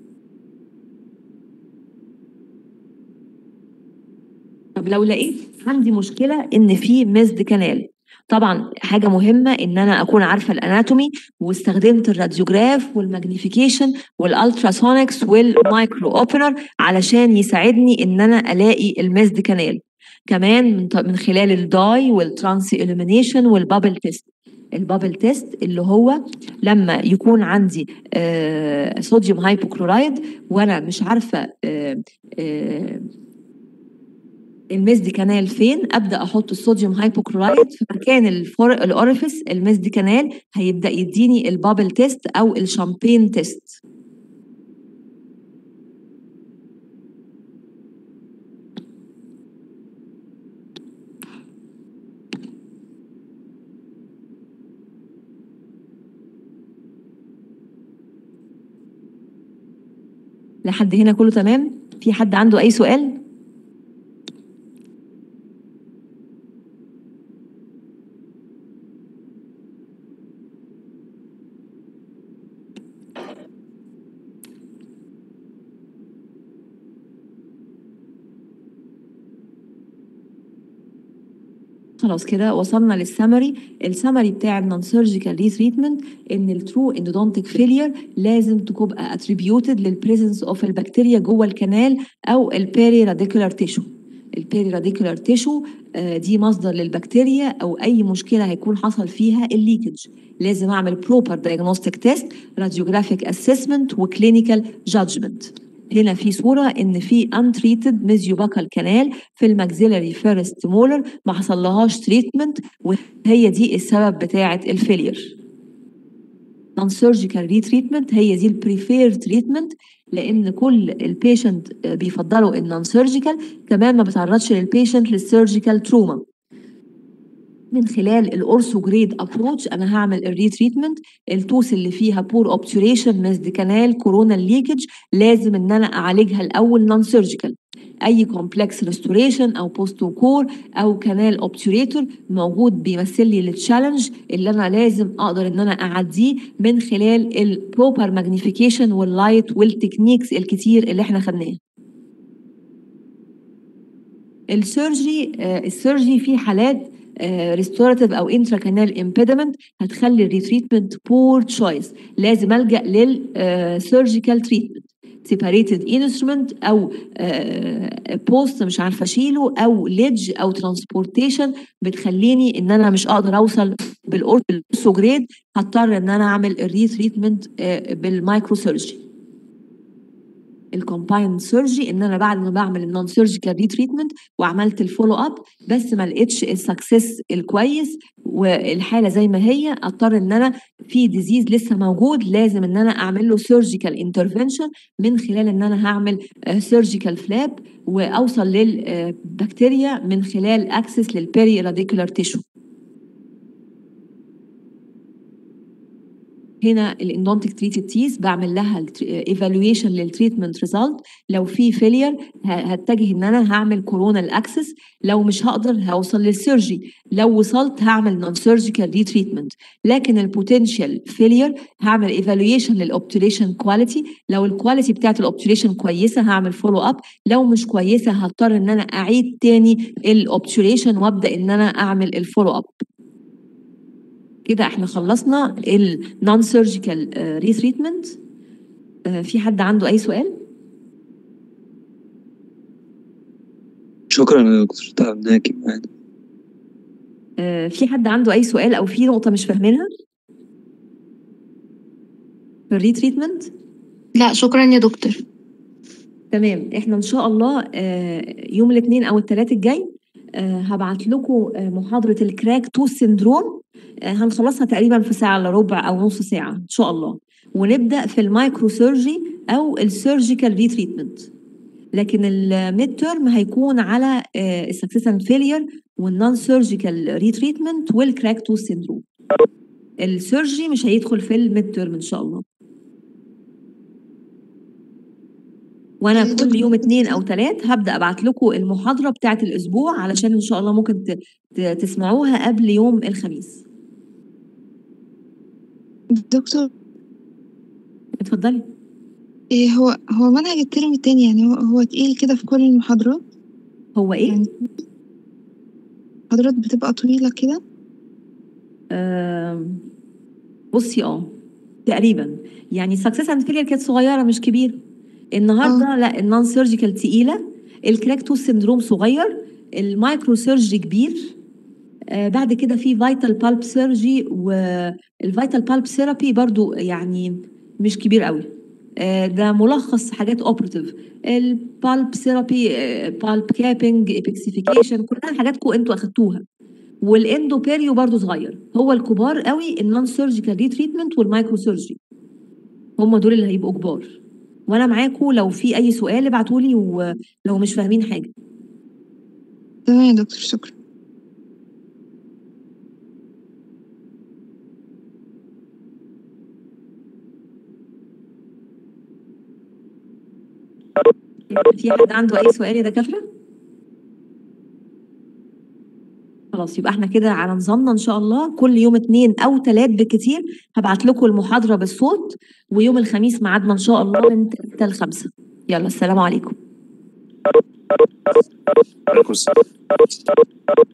طب لو لقيت عندي مشكله ان في مزد كانال طبعا حاجه مهمه ان انا اكون عارفه الاناتومي واستخدمت الراديوجراف والماجنيفيكيشن والالتراسونكس والمايكرو اوبنر علشان يساعدني ان انا الاقي المزد كانال كمان من, من خلال الداي والترانس الومينيشن والبابل تيست البابل تيست اللي هو لما يكون عندي آه صوديوم هايبوكلورايد وانا مش عارفه آه آه المزد كانال فين ابدا احط الصوديوم هايبوكلورايد في مكان الفور الاوريفيس المزد كانال هيبدا يديني البابل تيست او الشامبين تيست لحد هنا كله تمام في حد عنده اي سؤال خلاص كده وصلنا للسمري السمري بتاع النون سيرجيكال ريتريتمنت ان الترو اندودونتيك فيلير لازم تبقى اتريبيوتد للبريزنس اوف البكتيريا جوه الكنال او البيري راديكولار تيشو البيري راديكولار تيشو دي مصدر للبكتيريا او اي مشكله هيكون حصل فيها الليكج لازم اعمل بروبر دايجنوستيك تيست راديوجرافيك اسسمنت وكلينيكال جادجمنت هنا في صورة إن في untreated ميزيوباكال كانال في الماكسيلاري فيرست مولر ما حصلهاش تريتمنت وهي دي السبب بتاعة الفيلير نون سيرجيكال ريتريتمنت هي دي البريفير تريتمنت لان كل البيشنت بيفضلوا النون سيرجيكال كمان ما بتعرضش للبيشنت للسيرجيكال تروما من خلال الاورثو جريد ابروتش انا هعمل الريتريتمنت التوس اللي فيها بور اوبتوريشن مزد كانال كورونا ليكج لازم ان انا اعالجها الاول نون سيرجيكال اي كومبلكس ريستوريشن او بوست كور او كانال اوبتوريتور موجود بيمثل لي التشالنج اللي انا لازم اقدر ان انا اعديه من خلال البروبر ماجنيفيكيشن واللايت والتكنيكس الكتير اللي احنا خدناها السيرجري السيرجري في حالات ريستوراتيف او انترا كانال امبيدمنت هتخلي الريتريتمنت بور تشويس لازم الجا للسيرجيكال تريتمنت سيباريتد انسترومنت او بوست مش عارفه اشيله او ليدج او ترانسبورتيشن بتخليني ان انا مش اقدر اوصل بالاورثو جريد هضطر ان انا اعمل الريتريتمنت بالمايكرو سيرجي الكومبايند سيرجي ان انا بعد ما بعمل النون سيرجيكال ريتريتمنت وعملت الفولو اب بس ما لقيتش السكسس الكويس والحاله زي ما هي اضطر ان انا في ديزيز لسه موجود لازم ان انا اعمل له سيرجيكال انترفنشن من خلال ان انا هعمل سيرجيكال فلاب واوصل للبكتيريا من خلال اكسس للبيري راديكولار تيشو هنا الاندونتيك تريتد تيز بعمل لها ايفالويشن للتريتمنت ريزلت لو في فيلير هتجه ان انا هعمل كورونال اكسس لو مش هقدر هوصل للسيرجي لو وصلت هعمل نون سيرجيكال ري تريتمنت لكن البوتنشال فيلير هعمل ايفالويشن للاوبتريشن كواليتي لو الكواليتي بتاعت الاوبتريشن كويسه هعمل فولو اب لو مش كويسه هضطر ان انا اعيد تاني الاوبتريشن وابدا ان انا اعمل الفولو اب كده احنا خلصنا النون سيرجيكال ري تريتمنت في حد عنده اي سؤال شكرا يا دكتور تعبناكي معانا آه، في حد عنده اي سؤال او في نقطه مش فاهمينها في الري تريتمنت لا شكرا يا دكتور تمام احنا ان شاء الله آه، يوم الاثنين او الثلاث الجاي آه، هبعت لكم آه، محاضره الكراك تو سيندروم آه، هنخلصها تقريبا في ساعه الا ربع او نص ساعه ان شاء الله ونبدا في المايكرو سيرجي او السيرجيكال ري تريتمنت لكن الميد تيرم هيكون على السكسس اند فيلير والنون سيرجيكال ري تريتمنت والكراك تو سيندروم السيرجي مش هيدخل في الميد تيرم ان شاء الله وانا كل يوم اتنين او تلات هبدا ابعت لكم المحاضره بتاعت الاسبوع علشان ان شاء الله ممكن ت- ت- تسمعوها قبل يوم الخميس دكتور اتفضلي إيه هو هو منهج الترم التاني يعني هو هو تقيل كده في كل المحاضرات هو ايه يعني المحاضرات بتبقى طويلة كده آم، بصي اه تقريبا يعني سكسس اند فيلير كانت صغيره مش كبيره النهارده لا النون سيرجيكال تقيله الكراكتوس سيندروم صغير المايكرو سيرجي كبير آه بعد كده في فيتال بالب سيرجي والفيتال بالب ثيرابي برضو يعني مش كبير قوي آه ده ملخص حاجات اوبراتيف البالب ثيرابي بالب كابنج ابيكسيفيكيشن كلها حاجاتكم انتوا اخدتوها والاندو بيريو برضو صغير هو الكبار قوي النون سيرجيكال ري تريتمنت والمايكرو سيرجي هم دول اللي هيبقوا كبار وانا معاكم لو في اي سؤال ابعتوا لي ولو مش فاهمين حاجه تمام يا دكتور شكرا في حد عنده اي سؤال يا دكاتره خلاص يبقى احنا كده على نظامنا ان شاء الله كل يوم اتنين او تلات بالكتير هبعت لكم المحاضره بالصوت ويوم الخميس ميعادنا ان شاء الله من 3 ل 5 يلا السلام عليكم عليكم السلام